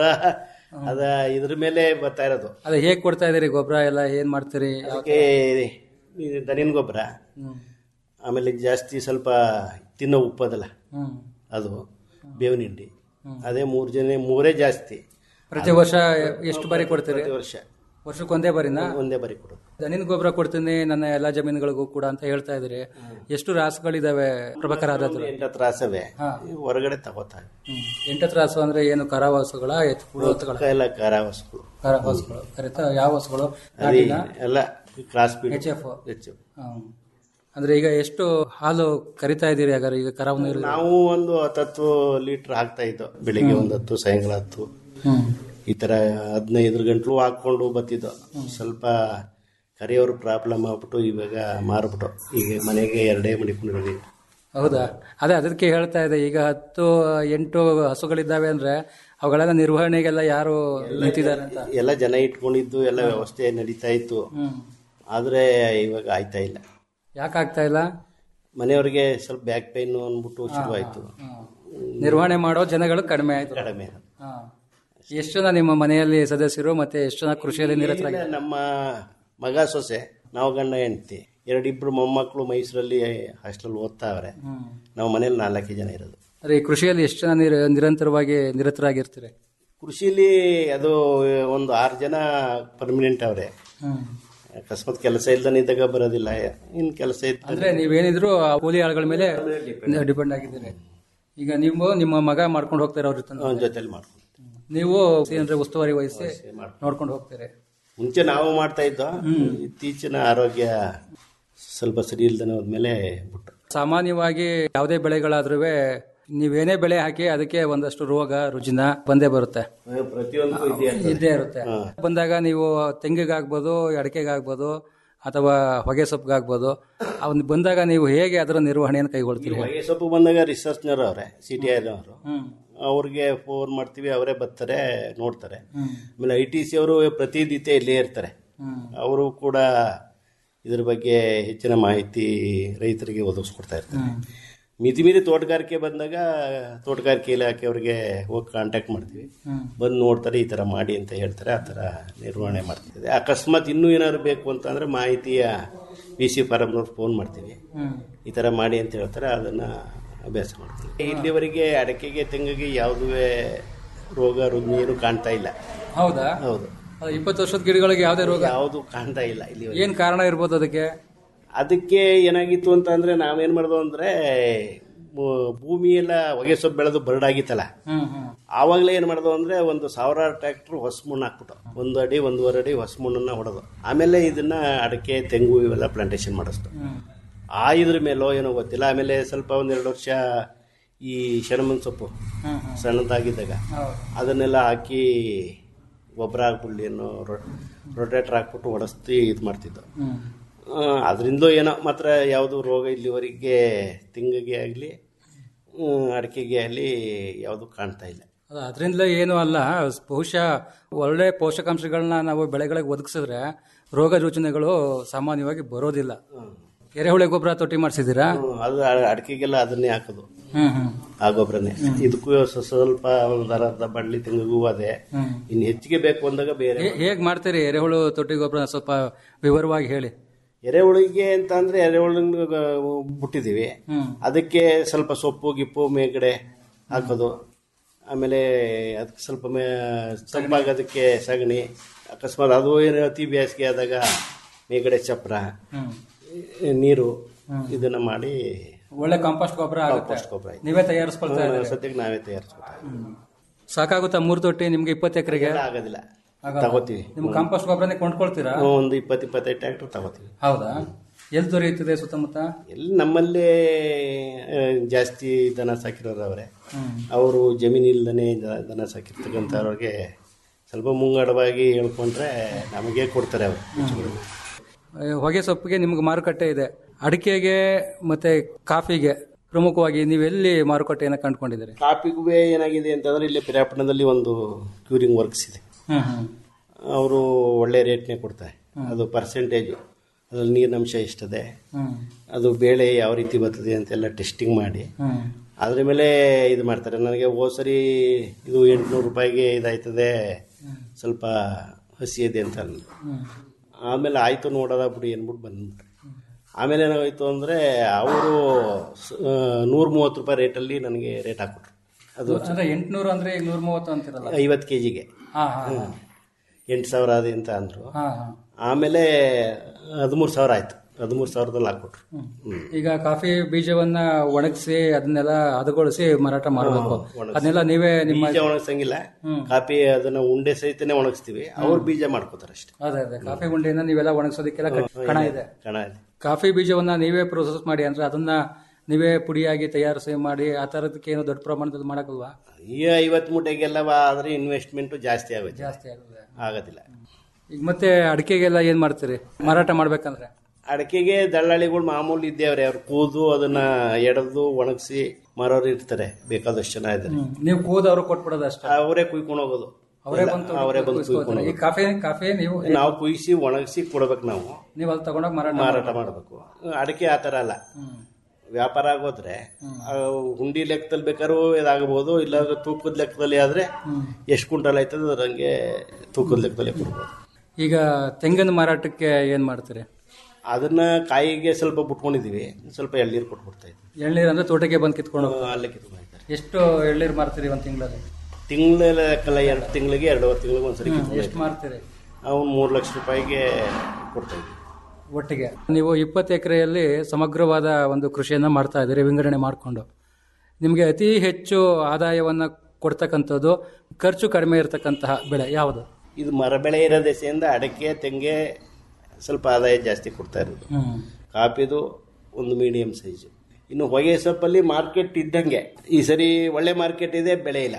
ಅದ ಇದ್ರ ಮೇಲೆ ಬರ್ತಾ ಇರೋದು
ಅದೇ ಹೇಗ್ ಕೊಡ್ತಾ ಇದೀರಿ ಗೊಬ್ಬರ ಎಲ್ಲ ಏನ್ ಮಾಡ್ತೀರಿ ಯಾವ-
ಅದಕ್ಕೆ ಈ ದನಿನ ಗೊಬ್ಬರ ಆಮೇಲೆ ಜಾಸ್ತಿ ಸ್ವಲ್ಪ ತಿನ್ನೋ ಉಪ್ಪದಲ್ಲ
ಹ್ಮ್.
ಅದು ಬೇವಿನ ಹಿಂಡಿ ಅದೇ ಮೂರು ಜನ ಮೂರೇ ಜಾಸ್ತಿ
ಪ್ರತಿ ವರ್ಷ ಎಷ್ಟು ಬಾರಿ ಕೊಡ್ತೀರಿ
ಪ್ರತಿ ವರ್ಷ
ವರ್ಷಕ್ಕೆ ಒಂದೇ ಬಾರಿನಾ
ಒಂದೇ ಬಾರಿ ಕೊಡೋದು
ದನಿನ ಗೊಬ್ಬರ ಕೊಡ್ತೀನಿ ನನ್ನ ಎಲ್ಲಾ ಜಮೀನುಗಳಿಗೂ ಕೂಡ ಅಂತ ಹೇಳ್ತಾ ಇದ್ರಿ ಎಷ್ಟು ರಾಸುಗಳಿದಾವೆ ಪ್ರಭಾಕರ ಆದದ್ದು
ಎಂಟು ತ್ರಾಸವೇ ಹೊರಗಡೆ ತಗೋತಾರೆ
ಎಂಟತ್ತು ರಾಸು ಅಂದ್ರೆ ಏನು ಕರಾವಾಸುಗಳ ಎತ್ತುಗಳು ಎತ್ತುಗಳ
ಎಲ್ಲ ಕಾರಾವಸ್ಗಳು
ಕರಾವಾಸುಗಳು ಕರೆತ ಯಾವ ಹಸುಗಳು
ಅದೇ
ನಾಟಿನ
ಎಲ್ಲ cross breed
H F
H F.
ಅಂದ್ರೆ ಈಗ ಎಷ್ಟು ಹಾಲು ಕರಿತಾ ಇದ್ದೀರಿ ಹಾಗಾದ್ರೆ ಈಗ ಕರಾವು ನೀರು
ನಾವು ಒಂದು ಹತ್ತತ್ತು ಲೀಟರ್ ಹಾಕ್ತಾ ಇದ್ದೋ ಬೆಳಿಗ್ಗೆ ಒಂದು ಹತ್ತು ಸಾಯಂಕಾಲ ಹತ್ತು ಈ ತರ ಹದಿನೈದು ಗಂಟಲು ಹಾಕೊಂಡು ಬತ್ತಿದ್ದೋ ಸ್ವಲ್ಪ ಕರಿಯೋರು ಪ್ರಾಬ್ಲಮ್ ಆಗ್ಬಿಟ್ಟು ಇವಾಗ ಮಾರ್ಬಿಟ್ಟು ಈಗ ಮನೆಗೆ ಎರಡೇ ಮಡಿಕೊಂಡಿರೋದು
ಹೌದಾ ಅದೇ ಅದಕ್ಕೆ ಹೇಳ್ತಾ ಇದೆ ಈಗ ಹತ್ತು ಎಂಟು ಹಸುಗಳಿದ್ದಾವೆ ಅಂದ್ರೆ ಅವುಗಳೆಲ್ಲ ನಿರ್ವಹಣೆಗೆಲ್ಲ ಯಾರು ನಿಂತಿದ್ದಾರೆ ಅಂತ
ಎಲ್ಲ ಜನ ಇಟ್ಕೊಂಡಿದ್ದು ಎಲ್ಲ ವ್ಯವಸ್ಥೆ ನಡೀತಾ ಇತ್ತು ಆದ್ರೆ ಇವಾಗ ಆಯ್ತಾ ಇಲ್ಲ
ಯಾಕೆ ಆಗ್ತಾ ಇಲ್ಲ
ಮನೆಯವರಿಗೆ ಸ್ವಲ್ಪ ಬ್ಯಾಕ್ ಪೈನ್ ಅಂದ್ಬಿಟ್ಟು ಶುರುವಾಯ್ತು
ನಿರ್ವಹಣೆ ಮಾಡೋ ಜನಗಳು ಕಡಿಮೆ ಆಯ್ತು
ಕಡಿಮೆ
ಹಾ. ಎಷ್ಟು ಜನ ನಿಮ್ಮ ಮನೆಯಲ್ಲಿ ಸದಸ್ಯರು ಮತ್ತೆ ಎಷ್ಟು ಜನ ಕೃಷಿಯಲ್ಲಿ ನಿರತರಾಗಿ
ಇಲ್ಲ, ನಮ್ಮ ಮಗ ಸೊಸೆ ನಾವು ಗಂಡ ಹೆಂಡತಿ ಎರಡಿಬ್ರು ಮೊಮ್ಮಕ್ಕಳು ಮೈಸೂರಲ್ಲಿ ಹಾಸ್ಟೆಲ್ ಓದ್ತಾವ್ರೆ ನಾವು ಮನೇಲಿ ನಾಲ್ಕೇ ಜನ ಇರೋದು
ಅದೇ ಈ ಕೃಷಿಯಲ್ಲಿ ಎಷ್ಟು ಜನ ನಿರ- ನಿರಂತರವಾಗಿ ನಿರತರಾಗಿರ್ತೀರಿ
ಕೃಷಿಲಿ ಅದು ಒಂದು ಆರು ಜನ ಪರ್ಮನೆಂಟ್ ಅವ್ರೆ ಅಕಸ್ಮಾತ್ ಕೆಲಸ ಇಲ್ದನೆ ಇದ್ದಾಗ ಬರೋದಿಲ್ಲ ಇನ್ ಕೆಲಸ ಇದ್ದ
ಅಂದ್ರೆ ನೀವೇನಿದ್ರು ಆ ಕೂಲಿ ಆಳುಗಳ ಮೇಲೆ ಡಿಪೆಂಡ್ ಆಗಿದ್ದೀರಿ ಈಗ ನೀವು ನಿಮ್ಮ ಮಗ ಮಾಡ್ಕೊಂಡು ಹೋಗ್ತಾರೆ ಅವ್ರ ಜೊತೆ
ಜೊತೆಲಿ ಮಾಡ್ಕೊಂಡು
ನೀವು ಅಂದ್ರೆ ಉಸ್ತುವಾರಿ ವಹಿಸಿ ನೋಡ್ಕೊಂಡು ಹೋಗ್ತೀರಿ
ಮುಂಚೆ ನಾವು ಮಾಡ್ತಾ ಇದ್ದೋ ಇತ್ತೀಚಿನ ಆರೋಗ್ಯ ಸ್ವಲ್ಪ ಸರಿ ಇಲ್ದನೆ ಹೋದ್ಮೇಲೆ ಬಿಟ್ಟು
ಸಾಮಾನ್ಯವಾಗಿ ಯಾವುದೇ ಬೆಳೆಗಳಾದ್ರೂ ನೀವೇನೇ ಬೆಳೆ ಹಾಕಿ ಅದಕ್ಕೆ ಒಂದಷ್ಟು ರೋಗ ರುಜಿನ ಬಂದೇ ಬರುತ್ತೆ
ಪ್ರತಿಯೊಂದು
ಇದ್ದೇ ಇರುತ್ತೆ ಬಂದಾಗ ನೀವು ತೆಂಗಿಗಾಗ್ಬೋದು ಅಡಿಕೆಗಾಗ್ಬೋದು ಅಥವಾ ಹೊಗೆ ಸೊಪ್ಪಿಗಾಗ್ಬೋದು ಅವನ್ ಬಂದಾಗ ನೀವು ಹೇಗೆ ಅದರ ನಿರ್ವಹಣೆಯನ್ನು ಕೈಗೊಳ್ತೀರಿ
ಹೊಗೆ ಸೊಪ್ಪು ಬಂದಾಗ ರಿಸರ್ಚ್ನರ್ ಅವ್ರೆ ಸಿ ಟಿ ಅವರು ಅವ್ರಿಗೆ ಫೋನ್ ಮಾಡ್ತೀವಿ ಅವರೇ ಬರ್ತಾರೆ ನೋಡ್ತಾರೆ ಆಮೇಲೆ ಐ ಟಿ ಸಿ ಅವರು ಪ್ರತಿನಿತ್ಯ ಇಲ್ಲೇ ಇರ್ತಾರೆ ಅವರು ಕೂಡ ಇದ್ರ ಬಗ್ಗೆ ಹೆಚ್ಚಿನ ಮಾಹಿತಿ ರೈತರಿಗೆ ಒದಗಿಸ್ಕೊಡ್ತಾ ಇರ್ತಾರೆ ಮಿತಿ ಮೀರಿ ತೋಟಗಾರಿಕೆ ಬಂದಾಗ ತೋಟಗಾರಿಕೆ ಇಲಾಖೆಯವ್ರಿಗೆ ಹೋಗಿ ಕಾಂಟ್ಯಾಕ್ಟ್ ಮಾಡ್ತೀವಿ ಬಂದು ನೋಡ್ತಾರೆ ಈ ಥರ ಮಾಡಿ ಅಂತ ಹೇಳ್ತಾರೆ ಆ ಥರ ನಿರ್ವಹಣೆ ಮಾಡ್ತಿದೆ ಅಕಸ್ಮಾತ್ ಇನ್ನೂ ಏನಾದ್ರು ಬೇಕು ಅಂತಂದ್ರೆ ಮಾಹಿತಿಯ ವಿ ಸಿ ಫಾರಮ್ನವ್ರು ಫೋನ್ ಮಾಡ್ತೀವಿ ಈ ಥರ ಮಾಡಿ ಅಂತ ಹೇಳ್ತಾರೆ ಅದನ್ನು ಅಭ್ಯಾಸ ಮಾಡ್ತೀವಿ ಇಲ್ಲಿವರೆಗೆ ಅಡಕೆಗೆ ತೆಂಗಿಗೆ ಯಾವುದೇ ರೋಗ ರುಜಿನ ಏನು ಕಾಣ್ತಾ ಇಲ್ಲ
ಹೌದಾ
ಹೌದು
ಅದು ಇಪ್ಪತ್ತು ವರ್ಷದ ಗಿಡಗಳಿಗೆ ಯಾವುದೇ ರೋಗ
ಯಾವುದು ಕಾಣ್ತಾ ಇಲ್ಲ ಇಲ್ಲಿ
ಏನ್ ಕಾರಣ ಇರ್ಬೋದು ಅದಕ್ಕೆ
ಅದಕ್ಕೆ ಏನಾಗಿತ್ತು ಅಂತ ಅಂದ್ರೆ ನಾವೇನ್ ಮಾಡ್ದೋ ಅಂದ್ರೆ ಮು- ಭೂಮಿ ಎಲ್ಲ ಹೊಗೆ ಸೊಪ್ಪು ಬೆಳೆದು ಬರಡಾಗಿತ್ತಲ್ಲ ಆವಾಗಲೇ ಏನ್ ಮಾಡ್ದೋ ಅಂದ್ರೆ ಒಂದು ಸಾವಿರಾರು ಟ್ರ್ಯಾಕ್ಟರ್ ಹೊಸ ಮಣ್ಣು ಹಾಕ್ಬಿಟ್ಟು ಒಂದು ಅಡಿ ಒಂದೂವರೆ ಅಡಿ ಹೊಸ ಮಣ್ಣನ್ನ ಹೊಡೆದು ಆಮೇಲೆ ಇದನ್ನ ಅಡಕೆ ತೆಂಗು ಇವೆಲ್ಲ ಪ್ಲಾಂಟೇಶನ್ ಮಾಡಿಸ್ತು ಆ ಇದ್ರ ಮೇಲೋ ಏನೋ ಗೊತ್ತಿಲ್ಲ ಆಮೇಲೆ ಸ್ವಲ್ಪ ಒಂದೆರಡು ವರ್ಷ ಈ ಶಣಮನ್ ಸೊಪ್ಪು ಸಣ್ಣದಾಗಿದ್ದಾಗ ಅದನ್ನೆಲ್ಲ ಹಾಕಿ ಗೊಬ್ಬರ ಹಾಕ್ಬಿಡ್ಲಿ ಅನ್ನೋ ರೊಟೇಟರ್ ಹಾಕ್ಬಿಟ್ಟು ಹೊಡೆಸ್ತಿ ಇದು ಮಾಡ್ತಿದ್ದು ಅದರಿಂದ ಏನೋ ಮಾತ್ರ ಯಾವುದು ರೋಗ ಇಲ್ಲಿವರೆಗೆ ತೆಂಗಿಗೆ ಆಗಲಿ ಅಡಿಕೆಗೆ ಆಗಲಿ ಯಾವುದು ಕಾಣ್ತಾ ಇಲ್ಲ
ಅದು ಅದರಿಂದಲೇ ಏನು ಅಲ್ಲ ಬಹುಶಃ ಒಳ್ಳೆ ಪೋಷಕಾಂಶಗಳನ್ನ ನಾವು ಬೆಳೆಗಳಿಗೆ ಒದಗಿಸಿದ್ರೆ ರೋಗ ರುಜಿನಗಳು ಸಾಮಾನ್ಯವಾಗಿ ಬರೋದಿಲ್ಲ ಎರೆಹುಳೆ ಗೊಬ್ಬರ ತೊಟ್ಟಿ ಮಾಡಿಸಿದ್ದೀರಾ
ಹ್ಮ್, ಅದು ಅ- ಅಡಿಕೆಗೆಲ್ಲ ಅದನ್ನೇ ಹಾಕೋದು
ಹ್ಮ್ ಹ್ಮ್
ಆ ಗೊಬ್ಬರನೇ ಇದಕ್ಕೂ ಸ್ವ- ಸ್ವಲ್ಪ ಒಂದು ಅರ್ಧ ಬಳ್ಳಿ ತೆಂಗಿಗೂ ಅದೇ
ಹ್ಮ್.
ಇನ್ನು ಹೆಚ್ಚಿಗೆ ಬೇಕು ಅಂದಾಗ ಬೇರೆ
ಹೇ- ಹೇಗ್ ಮಾಡ್ತೀರಿ ಎರೆಹುಳು ತೊಟ್ಟಿ ಗೊಬ್ಬರ ಸ್ವಲ್ಪ ವಿವರವಾಗಿ ಹೇಳಿ
ಎರೆಹುಳಿಗೆ ಅಂತ ಅಂದ್ರೆ ಎರೆಹುಳು ಬಿಟ್ಟಿದೀವಿ ಅದಕ್ಕೆ ಸ್ವಲ್ಪ ಸೊಪ್ಪು ಗಿಪ್ಪು ಮೇಲ್ಗಡೆ ಹಾಕೋದು ಆಮೇಲೆ ಅದಕ್ಕೆ ಸ್ವಲ್ಪ ಮೇ ಸೊಪ್ಪಾಗೋದಕ್ಕೆ ಸಗಣಿ ಅಕಸ್ಮಾತ್ ಅದು ಏನು ಅತಿ ಬೇಸಿಗೆ ಆದಾಗ ಮೇಲ್ಗಡೆ ಚಪ್ರ ನೀರು ಇದನ್ನ ಮಾಡಿ
ಒಳ್ಳೆ ಕಾಂಪೋಸ್ಟ್ ಗೊಬ್ಬರ ಆಗುತ್ತೆ
ಕಾಂಪೋಸ್ಟ್ ಗೊಬ್ಬರ ಆಯ್ತು.
ನೀವೇ ತಯಾರಿಸ್ಕೊಳ್ತಾ
ಹ್ಮ್,
ಇದ್ದೀರಿ.
ಸದ್ಯಕ್ಕೆ ನಾವೇ ತಯಾರಿಸ್ಕೊಳ್ತೀವಿ
ಸಾಕಾಗುತ್ತಾ ಮೂರು ತೊಟ್ಟಿ ನಿಮ್ಗೆ ಇಪ್ಪತ್ತು ಎಕರೆಗೆ
ಎಲ್ಲ ಆಗೋದಿಲ್ಲ ತಗೋತೀವಿ
ನಿಮ್ಗೆ ಕಾಂಪೋಸ್ಟ್ ಗೊಬ್ಬರನೇ ಕೊಂಡ್ಕೊಳ್ತೀರಾ
ಹ್ಮ್, ಒಂದು ಇಪ್ಪತ್ತು ಇಪ್ಪತ್ತೈದು ಟ್ರ್ಯಾಕ್ಟರ್ ತಗೋತೀವಿ
ಹೌದಾ ಎಲ್ಲಿ ದೊರೆಯುತ್ತದೆ ಸುತ್ತಮುತ್ತ
ಎಲ್ಲಿ ನಮ್ಮಲ್ಲೇ ಆ, ಜಾಸ್ತಿ ದನ ಸಾಕಿರೋರವ್ರೆ
ಹ್ಮ್.
ಅವರು ಜಮೀನು ಇಲ್ದನೆ ದ- ದನ ಸಾಕಿರ್ತಕ್ಕಂಥವ್ರಿಗೆ ಸ್ವಲ್ಪ ಮುಂಗಡವಾಗಿ ಹೇಳ್ಕೊಂಡ್ರೆ ನಮಗೆ ಕೊಡ್ತಾರೆ ಅವರು
ಆ, ಹೊಗೆ ಸೊಪ್ಪಿಗೆ ನಿಮ್ಗೆ ಮಾರುಕಟ್ಟೆ ಇದೆ ಅಡಿಕೆಗೆ ಮತ್ತೆ ಕಾಫಿಗೆ ಪ್ರಮುಖವಾಗಿ ನೀವೆಲ್ಲಿ ಮಾರುಕಟ್ಟೆಯನ್ನು ಕಂಡುಕೊಂಡಿದ್ದೀರಿ
ಕಾಪಿಗೂ ಏನಾಗಿದೆ ಅಂತಂದ್ರೆ ಇಲ್ಲಿ ಪಿರಾಪಟ್ಟಣದಲ್ಲಿ ಒಂದು ಕ್ಯೂರಿಂಗ್ ವರ್ಕ್ಸ್ ಇದೆ ಅವರು ಒಳ್ಳೆ ರೇಟ್ನೇ ಕೊಡ್ತಾರೆ ಅದು ಪರ್ಸೆಂಟೇಜು ಅದ್ರಲ್ಲಿ ನೀರಿನಂಶ ಎಷ್ಟಿದೆ ಅದು ಬೇಳೆ ಯಾವ ರೀತಿ ಬರ್ತದೆ ಅಂತೆಲ್ಲ ಟೆಸ್ಟಿಂಗ್ ಮಾಡಿ ಅದ್ರ ಮೇಲೆ ಇದು ಮಾಡ್ತಾರೆ ನನಗೆ ಹೋದ್ ಸರಿ ಇದು ಎಂಟುನೂರು ರೂಪಾಯಿಗೆ ಇದಾಯ್ತದೆ ಸ್ವಲ್ಪ ಹಸಿ ಇದೆ ಅಂತ ಅಂದ್ರು ಆಮೇಲೆ ಆಯ್ತು ನೋಡೋದ ಬಿಡಿ ಅಂದ್ಬಿಟ್ಟು ಬಂದ್ಬಿಟ್ರೆ ಆಮೇಲೆ ಏನಾಗೋಯ್ತು ಅಂದರೆ ಅವರು ನೂರ ಮೂವತ್ತು ರೂಪಾಯಿ ರೇಟಲ್ಲಿ ನನಗೆ ರೇಟ್ ಹಾಕ್ಬಿಟ್ರು ಅದು
ಅಂದ್ರೆ ಎಂಟ್ನೂರು ಅಂದ್ರೆ ಈಗ ನೂರ ಮೂವತ್ತು ಅಂತಿರಲ್ಲ
ಐವತ್ತು ಕೆ ಜಿಗೆ
ಹಾ ಹಾ ಹಾ.
ಎಂಟು ಸಾವಿರ ಅದೇ ಅಂತ ಅಂದರು
ಹಾ ಹಾ
ಆಮೇಲೆ ಹದಿಮೂರು ಸಾವಿರ ಆಯ್ತು ಹದಿಮೂರು ಸಾವಿರದಲ್ಲಿ ಹಾಕ್ಬಿಟ್ರು
ಈಗ ಕಾಫಿ ಬೀಜವನ್ನ ಒಣಗಿಸಿ ಅದನ್ನೆಲ್ಲ ಹದಗೊಳಿಸಿ ಮಾರಾಟ ಮಾಡಬೇಕು
ಒಣಗಿಸಿ.
ಅದನ್ನೆಲ್ಲ ನೀವೇ ನಿಮ್ಮ
ಬೀಜ ಒಣಗಿಸಂಗಿಲ್ಲ ಕಾಫಿ ಅದನ್ನ ಉಂಡೆ ಸಹಿತನೇ ಒಣಗಿಸ್ತೀವಿ ಅವ್ರು ಬೀಜ ಮಾಡ್ಕೋತಾರೆ ಅಷ್ಟೇ
ಅದೇ ಅದೇ ಕಾಫಿ ಗುಂಡಿಯಿಂದ ನೀವೆಲ್ಲ ಒಣಗಿಸೋದಕ್ಕೆಲ್ಲ ಕಟ್- ಕಣ ಇದೆ
ಕಣ ಇದೆ
ಕಾಫಿ ಬೀಜವನ್ನ ನೀವೇ ಪ್ರೊಸೆಸ್ ಮಾಡಿ ಅಂದ್ರೆ ಅದನ್ನ ನೀವೇ ಪುಡಿಯಾಗಿ ತಯಾರಿಸಿ ಮಾಡಿ ಆ ಥರದಕ್ಕೆ ಏನು ದೊಡ್ಡ ಪ್ರಮಾಣದಲ್ಲಿ ಮಾಡಕ್ಕಲ್ವಾ
ಈ ಐವತ್ತು ಮೂಟೆಗೆಲ್ಲ ಆದ್ರೆ ಇನ್ವೆಸ್ಟ್ಮೆಂಟು ಜಾಸ್ತಿ ಆಗುತ್ತೆ
ಜಾಸ್ತಿ ಆಗುತ್ತೆ
ಆಗೋದಿಲ್ಲ
ಈಗ ಮತ್ತೆ ಅಡಿಕೆಗೆಲ್ಲ ಏನ್ ಮಾಡ್ತೀರಿ ಮಾರಾಟ ಮಾಡ್ಬೇಕಂದ್ರೆ
ಅಡಿಕೆಗೆ ದಳ್ಳಾಳಿಗಳು ಮಾಮೂಲಿ ಇದ್ದೇವ್ರೆ ಅವ್ರು ಕೂದು ಅದನ್ನ ಎಡೆದು ಒಣಗಿಸಿ ಮಾರೋರು ಇರ್ತಾರೆ ಬೇಕಾದಷ್ಟು ಜನ ಇದ್ದಾರೆ
ನೀವು ಕೂದ ಅವ್ರು ಕೊಟ್ಬಿಡೋದು ಅಷ್ಟೇ
ಅವರೇ ಕುಯ್ಕೊಂಡು ಹೋಗೋದು
ಅವರೇ
ಎಲ್ಲ
ಬಂದು
ಅವರೇ ಬಂದು
ಕುಯ್ಸ್ಕೊತಾರೆ.
ಕುಯ್ಕೊಂಡು
ಈ ಕಾಫಿ ಕಾಫಿ ನೀವು
ನಾವು ಕುಯ್ಸಿ ಒಣಗಿಸಿ ಕೊಡ್ಬೇಕು ನಾವು
ನೀವು ಅಲ್ಲಿ ತಗೊಂಡೋಗಿ ಮಾರಾಟ
ಮಾರಾಟ ಮಾಡಬೇಕು ಅಡಿಕೆ ಆ ಥರ ಅಲ್ಲ ವ್ಯಾಪಾರ ಆಗೋದ್ರೆ ಆ, ಹುಂಡಿ ಲೆಕ್ಕದಲ್ಲಿ ಬೇಕಾದ್ರೂ ಇದಾಗಬಹುದು ಇಲ್ಲಾಂದ್ರೆ ತೂಕದ ಲೆಕ್ಕದಲ್ಲಿ ಆದ್ರೆ ಎಷ್ಟು ಕ್ವಿಂಟಲ್ ಆಯ್ತದೆ ಅದಂಗೆ ತೂಕದ ಲೆಕ್ಕದಲ್ಲಿ ಕೊಡ್ಬೋದು
ಈಗ ತೆಂಗಿನ ಮಾರಾಟಕ್ಕೆ ಏನ್ ಮಾಡ್ತೀರಿ
ಅದನ್ನ ಕಾಯಿಗೆ ಸ್ವಲ್ಪ ಬಿಟ್ಕೊಂಡಿದೀವಿ ಸ್ವಲ್ಪ ಎಳ್ನೀರು ಕೊಟ್ಬಿಡ್ತಾ ಇದ್ವಿ
ಎಳ್ನೀರು ಅಂದ್ರೆ ತೋಟಕ್ಕೆ ಬಂದು ಕಿತ್ಕೊಂಡು ಹೋಗ್ತಾರೆ.
ಅಲ್ಲೇ ಕಿತ್ಕೊಂಡು ಹೋಗ್ತಾರೆ
ಎಷ್ಟು ಎಳ್ನೀರು ಮಾರ್ತೀರಿ ಒಂದ್ ತಿಂಗಳಲ್ಲಿ
ತಿಂಗಳ ಲೆಕ್ಕಲ್ಲ ಎರಡು ತಿಂಗಳಿಗೆ ಎರಡೂವರೆ ತಿಂಗಳಿಗೆ ಒಂದ್ಸರಿ ಕಿತ್ಕೊಂಡು
ಎಷ್ಟು ಮಾರ್ತೀರಿ
ಅವ್ನು ಮೂರು ಲಕ್ಷ ರೂಪಾಯಿಗೆ ಕೊಡ್ತಾ ಇದ್ವಿ
ಒಟ್ಟಿಗೆ ನೀವು ಇಪ್ಪತ್ತು ಎಕರೆಯಲ್ಲಿ ಸಮಗ್ರವಾದ ಒಂದು ಕೃಷಿಯನ್ನ ಮಾಡ್ತಾ ಇದ್ದೀರಿ ವಿಂಗಡಣೆ ಮಾಡಿಕೊಂಡು ನಿಮಗೆ ಅತಿ ಹೆಚ್ಚು ಆದಾಯವನ್ನ ಕೊಡ್ತಕ್ಕಂಥದ್ದು ಖರ್ಚು ಕಡಿಮೆ ಇರತಕ್ಕಂತಹ ಬೆಳೆ ಯಾವುದು
ಇದು ಮರ ಬೆಳೆ ಇರೋ ದೆಸೆಯಿಂದ ಅಡಿಕೆ ತೆಂಗೆ ಸ್ವಲ್ಪ ಆದಾಯ ಜಾಸ್ತಿ ಕೊಡ್ತಾ ಇರೋದು ಕಾಪಿದು ಒಂದು ಮೀಡಿಯಂ ಸೈಜು ಇನ್ನು ಹೊಗೆ ಸೊಪ್ಪಲ್ಲಿ ಮಾರ್ಕೆಟ್ ಇದ್ದಂಗೆ ಈ ಸರಿ ಒಳ್ಳೆ ಮಾರ್ಕೆಟ್ ಇದೆ ಬೆಳೆ ಇಲ್ಲ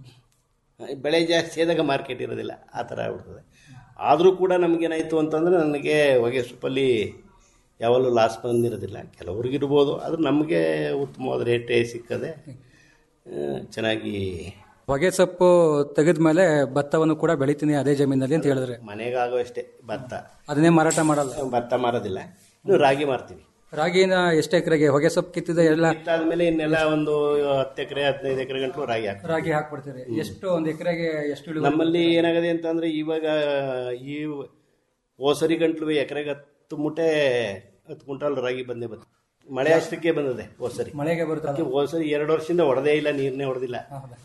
ಬೆಳೆ ಜಾಸ್ತಿ ಆದಾಗ ಮಾರ್ಕೆಟ್ ಇರೋದಿಲ್ಲ ಆ ಥರ ಆಗ್ಬಿಡ್ತದೆ ಆದರೂ ಕೂಡ ನಮಗೇನಾಯಿತು ಅಂತಂದರೆ ನನಗೆ ಹೊಗೆ ಸೊಪ್ಪಲ್ಲಿ ಯಾವಾಗಲೂ ಲಾಸ್ ಬಂದಿರೋದಿಲ್ಲ ಕೆಲವ್ರಿಗಿರ್ಬೋದು ಆದ್ರೆ ನಮಗೆ ಉತ್ತಮವಾದ ರೇಟೇ ಸಿಕ್ಕದೆ ಆ, ಚೆನ್ನಾಗಿ
ಹೊಗೆ ಸೊಪ್ಪು ತೆಗೆದ ಮೇಲೆ ಭತ್ತವನ್ನು ಕೂಡ ಬೆಳಿತೀನಿ ಅದೇ ಜಮೀನಲ್ಲಿ ಅಂತ ಹೇಳಿದ್ರೆ
ಮನೆಗಾಗೋ ಅಷ್ಟೇ ಭತ್ತ
ಅದನ್ನೇ ಮಾರಾಟ ಮಾಡಲ್ಲ
ಭತ್ತ ಮಾರೋದಿಲ್ಲ ಇನ್ನು ರಾಗಿ ಮಾರ್ತೀವಿ
ರಾಗಿನ ಎಷ್ಟು ಎಕರೆಗೆ ಹೊಗೆ ಸೊಪ್ಪು ಕಿತ್ತಿದ ಎಲ್ಲ
ಆದ್ಮೇಲೆ ಇನ್ನೆಲ್ಲ ಒಂದು ಹತ್ತು ಎಕರೆ ಹದಿನೈದು ಎಕರೆ ಗಂಟಲು ರಾಗಿ ಹಾಕ್ತೀವಿ
ರಾಗಿ ಹಾಕ್ಬಿಡ್ತೀರಿ ಎಷ್ಟು ಒಂದು ಎಕರೆಗೆ ಎಷ್ಟು ಇಳುವರಿ
ನಮ್ಮಲ್ಲಿ ಏನಾಗದೆ ಅಂತಂದ್ರೆ ಇವಾಗ ಈ ಓಸರಿ ಗಂಟ್ಲು ಎಕರೆಗೆ ಹತ್ತು ಮೂಟೆ ಹತ್ತು ಕ್ವಿಂಟಾಲ್ ರಾಗಿ ಬಂದೇ ಬಂತು ಮಳೆ ಅಷ್ಟಕ್ಕೆ ಬಂದದೆ ಓಸರಿ
ಮಳೆಗೆ ಬರುತ್ತೆ
ಓಸರಿ ಎರಡು ವರ್ಷದಿಂದ ಹೊಡೆದೇ ಇಲ್ಲ ನೀರ್ನೇ ಹೊಡೆದಿಲ್ಲ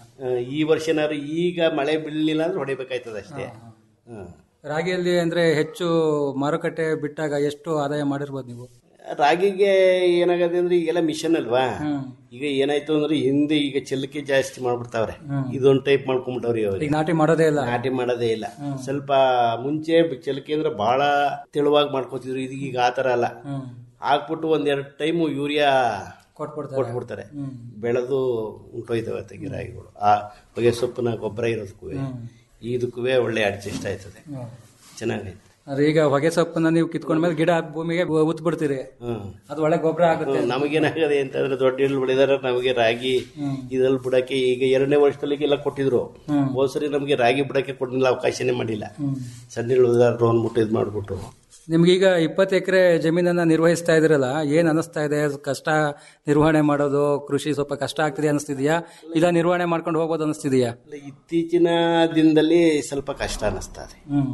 ಈ ವರ್ಷನಾದ್ರು ಈಗ ಮಳೆ ಬೀಳಲಿಲ್ಲ ಅಂದ್ರೆ ಹೊಡಿಬೇಕಾಯ್ತದೆ ಅಷ್ಟೇ ಹ್ಮ್.
ರಾಗಿಯಲ್ಲಿ ಅಂದ್ರೆ ಹೆಚ್ಚು ಮಾರುಕಟ್ಟೆ ಬಿಟ್ಟಾಗ ಎಷ್ಟು ಆದಾಯ ಮಾಡಿರ್ಬೋದು ನೀವು
ರಾಗಿಗೆ ಏನಾಗದೆ ಅಂದ್ರೆ ಈಗೆಲ್ಲ ಮಿಷನ್ ಅಲ್ವಾ ಈಗ ಏನಾಯ್ತು ಅಂದ್ರೆ ಹಿಂದೆ ಈಗ ಚೆಲ್ಲಕ್ಕೆ ಜಾಸ್ತಿ ಮಾಡ್ಬಿಡ್ತಾವ್ರೆ ಇದೊಂದು ಟೈಪ್ ಮಾಡ್ಕೊಂಡ್ಬಿಟ್ಟವ್ರಿ ಅವ್ರಿಗೆ
ಈಗ ನಾಟಿ ಮಾಡೋದೇ ಇಲ್ಲ
ನಾಟಿ ಮಾಡೋದೇ ಇಲ್ಲ ಸ್ವಲ್ಪ ಮುಂಚೆ ಚೆಲಕೆ ಅಂದ್ರೆ ಬಹಳ ತೆಳುವಾಗಿ ಮಾಡ್ಕೋತಿದ್ರು ಇದೀಗ ಈಗ ಆ ತರ ಅಲ್ಲ ಹಾಕ್ಬಿಟ್ಟು ಒಂದೆರಡು ಟೈಮು ಯೂರಿಯಾ
ಕೊಟ್ಬಿಡ್ತಾರೆ
ಕೊಟ್ಬಿಡ್ತಾರೆ ಬೆಳೆದು ಉಂಟೋಯ್ತವೆ ತೆಗಿ ರಾಗಿಗಳು ಆ ಹೊಗೆ ಸೊಪ್ಪಿನ ಗೊಬ್ಬರ ಇರೋದಕ್ಕೂ ಇದಕ್ಕೂ ಒಳ್ಳೆ ಅಡ್ಜಸ್ಟ್ ಆಯ್ತದೆ ಚೆನ್ನಾಗೈತೆ
ಅಂದ್ರೆ ಈಗ ಹೊಗೆ ಸೊಪ್ಪನ್ನ ನೀವು ಕಿತ್ಕೊಂಡ್ಮೇಲೆ ಗಿಡ ಭೂಮಿಗೆ ಉತ್ ಬಿಡ್ತೀರಿ
ಹ್ಮ್
ಅದು ಒಳ್ಳೆ ಗೊಬ್ಬರ ಆಗುತ್ತೆ
ನಮಗೇನಾಗದೆ ಅಂತಂದ್ರೆ ದೊಡ್ಡ ಇಳು ಬೆಳೆದಾರ ನಮಗೆ ರಾಗಿ ಇದ್ರಲ್ಲಿ ಬಿಡಕ್ಕೆ ಈಗ ಎರಡನೇ ವರ್ಷದಲ್ಲಿ ಎಲ್ಲ ಕೊಟ್ಟಿದ್ರು ಹೋದ್ಸರಿ ನಮಗೆ ರಾಗಿ ಬಿಡಕ್ಕೆ ಕೊಟ್ಟಿಲ್ಲ ಅವಕಾಶನೇ ಮಾಡಿಲ್ಲ ಸಣ್ಣ ಇಳುದಾರರು ಅಂದ್ಬಿಟ್ಟು ಇದು ಮಾಡ್ಬಿಟ್ಟು
ನಿಮ್ಗೀಗ ಇಪ್ಪತ್ತು ಎಕರೆ ಜಮೀನನ್ನ ನಿರ್ವಹಿಸ್ತಾ ಇದ್ರಲ್ಲ ಏನ್ ಅನಿಸ್ತಾ ಇದೆ ಕಷ್ಟ ನಿರ್ವಹಣೆ ಮಾಡೋದು ಕೃಷಿ ಸ್ವಲ್ಪ ಕಷ್ಟ ಆಗ್ತಿದೆ ಅನಿಸ್ತಿದ್ಯಾ ಇಲ್ಲ ನಿರ್ವಹಣೆ ಮಾಡ್ಕೊಂಡು ಹೋಗ್ಬೋದು ಅನಿಸ್ತಿದ್ಯಾ
ಇತ್ತೀಚಿನ ದಿನದಲ್ಲಿ ಸ್ವಲ್ಪ ಕಷ್ಟ ಅನ್ನಿಸ್ತಾ ಇದೆ
ಹ್ಮ್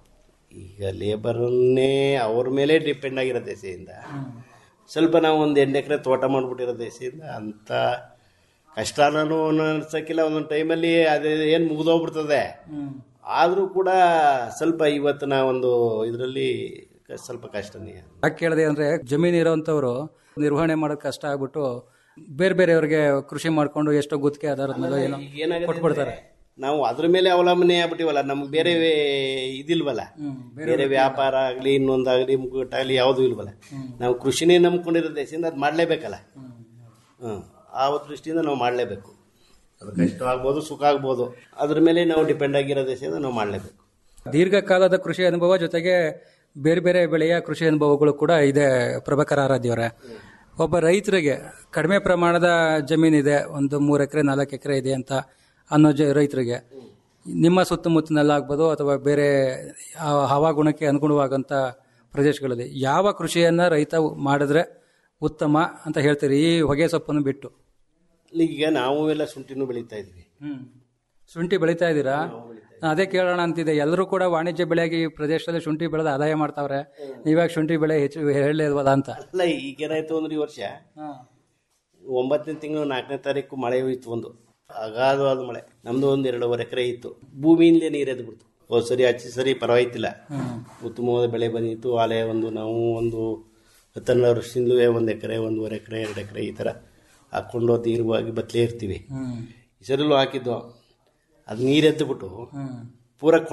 ಈಗ ಲೇಬರನ್ನೇ ಅವ್ರ ಮೇಲೆ ಡಿಪೆಂಡ್ ಆಗಿರೋ ದೆಸೆಯಿಂದ ಸ್ವಲ್ಪ ನಾವು ಒಂದು ಎಂಟು ಎಕರೆ ತೋಟ ಮಾಡ್ಬಿಟ್ಟಿರೋ ದೆಸೆಯಿಂದ ಅಂತ ಕಷ್ಟ ನಾನು ಅನ್ಸಕ್ಕಿಲ್ಲ ಒಂದೊಂದು ಟೈಮಲ್ಲಿ ಅದೇ ಏನು ಮುಗಿದೋಗ್ಬಿಡ್ತದೆ ಆದರೂ ಕೂಡ ಸ್ವಲ್ಪ ಇವತ್ತಿನ ಒಂದು ಇದರಲ್ಲಿ ಸ್ವಲ್ಪ ಕಷ್ಟನೇ
ಯಾಕೆ ಕೇಳಿದೆ ಅಂದ್ರೆ ಜಮೀನು ಇರೋಂಥವ್ರು ನಿರ್ವಹಣೆ ಮಾಡೋದು ಕಷ್ಟ ಆಗ್ಬಿಟ್ಟು ಬೇರೆ ಬೇರೆಯವ್ರಿಗೆ ಕೃಷಿ ಮಾಡ್ಕೊಂಡು ಎಷ್ಟೋ ಗುತ್ತಿಗೆ ಆಧಾರದ ಮೇಲೆ ಏನೋ
ಏನಾಗುತ್ತೆ
ಕೊಟ್ಬಿಡ್ತಾರೆ
ನಾವು ಅದ್ರ ಮೇಲೆ ಅವಲಂಬನೆ ಆಗ್ಬಿಟ್ಟಿವಲ್ಲ ನಮ್ಗೆ ಬೇರೆ ಇದಿಲ್ವಲ್ಲ ಬೇರೆ ವ್ಯಾಪಾರ ಆಗಲಿ ಇನ್ನೊಂದಾಗಲಿ ಮುಗ್ಗಟ್ಟಾಗಲಿ ಯಾವುದೂ ಇಲ್ವಲ್ಲ ನಾವು ಕೃಷಿನೇ ನಂಬ್ಕೊಂಡಿರೋ ದೇಶದಿಂದ ಅದು ಮಾಡಲೇಬೇಕಲ್ಲ ಹ್ಞೂ ಆ ಒಂದು ದೃಷ್ಟಿಯಿಂದ ನಾವು ಮಾಡಲೇಬೇಕು ಅದು ಕಷ್ಟ ಆಗ್ಬೋದು ಸುಖ ಆಗ್ಬೋದು ಅದ್ರ ಮೇಲೆ ನಾವು ಡಿಪೆಂಡ್ ಆಗಿರೋ ದೇಶದಿಂದ ನಾವು ಮಾಡಲೇಬೇಕು
ದೀರ್ಘಕಾಲದ ಕೃಷಿ ಅನುಭವ ಜೊತೆಗೆ ಬೇರೆ ಬೇರೆ ಬೆಳೆಯ ಕೃಷಿ ಅನುಭವಗಳು ಕೂಡ ಇದೆ ಪ್ರಭಾಕರ ಆರಾಧ್ಯವರೇ ಒಬ್ಬ ರೈತರಿಗೆ ಕಡಿಮೆ ಪ್ರಮಾಣದ ಜಮೀನಿದೆ ಒಂದು ಮೂರು ಎಕರೆ ನಾಲ್ಕು ಎಕರೆ ಇದೆ ಅಂತ ಅನ್ನೋ ಜ ರೈತರಿಗೆ ನಿಮ್ಮ ಸುತ್ತಮುತ್ತಲಲ್ಲಾಗ್ಬೋದು ಅಥವಾ ಬೇರೆ ಆ ಹವಾಗುಣಕ್ಕೆ ಅನುಗುಣವಾಗಂಥ ಪ್ರದೇಶಗಳಲ್ಲಿ ಯಾವ ಕೃಷಿಯನ್ನ ರೈತ ಮಾಡಿದ್ರೆ ಉತ್ತಮ ಅಂತ ಹೇಳ್ತೀರಿ ಈ ಹೊಗೆ ಸೊಪ್ಪನ್ನು ಬಿಟ್ಟು
ಈಗ ನಾವು ಎಲ್ಲ ಶುಂಠಿನೂ ಬೆಳೀತಾ ಇದ್ವಿ
ಶುಂಠಿ ಬೆಳೀತಾ ಇದ್ದೀರಾ ನಾನ್ ಅದೇ ಕೇಳೋಣ ಅಂತಿದೆ ಎಲ್ಲರೂ ಕೂಡ ವಾಣಿಜ್ಯ ಬೆಳೆಯಾಗಿ ಈ ಪ್ರದೇಶದಲ್ಲಿ ಶುಂಠಿ ಬೆಳೆದು ಆದಾಯ ಮಾಡ್ತಾವ್ರೆ ನೀವಾಗ ಶುಂಠಿ ಬೆಳೆ ಹೆಚ್ಚು ಹೇಳಲಿಲ್ವಲ್ಲ ಅಂತ
ಅಲ್ಲ ಈಗೇನಾಯ್ತು ಅಂದ್ರೆ ಈ ವರ್ಷ ಒಂಬತ್ತನೇ ತಿಂಗಳು ನಾಲ್ಕನೇ ತಾರೀಕು ಮಳೆ ಹೋಯ್ತು ಒಂದು ಅಗಾಧವಾದ ಮಳೆ ನಮ್ದು ಒಂದು ಎರಡೂವರೆ ಎಕರೆ ಇತ್ತು ಭೂಮಿಯಿಂದಲೇ ನೀರು ಎದ್ದು ಬಿಡ್ತು ಹೋದ್ ಸರಿ ಹಚ್ಚಿ ಸರಿ ಪರವಾಗಿತ್ತಿಲ್ಲ ಉತ್ತಮವಾದ ಬೆಳೆ ಬಂದಿತ್ತು ಆಲೆ ಒಂದು ನಾವು ಒಂದು ಹತ್ತೆರಡು ವರ್ಷದಿಂದಲೂ ಒಂದು ಎಕರೆ ಒಂದೂವರೆ ಎಕರೆ ಎರಡು ಎಕರೆ ಈ ಥರ ಹಾಕ್ಕೊಂಡು ದೀರ್ಘವಾಗಿ ಬತ್ತಲೇ ಇರ್ತೀವಿ ಈ ಸರಿಲೂ ಹಾಕಿದ್ದು ಅದು ನೀರು ಎದ್ದು ಬಿಟ್ಟು ಪೂರ ಕೊಳ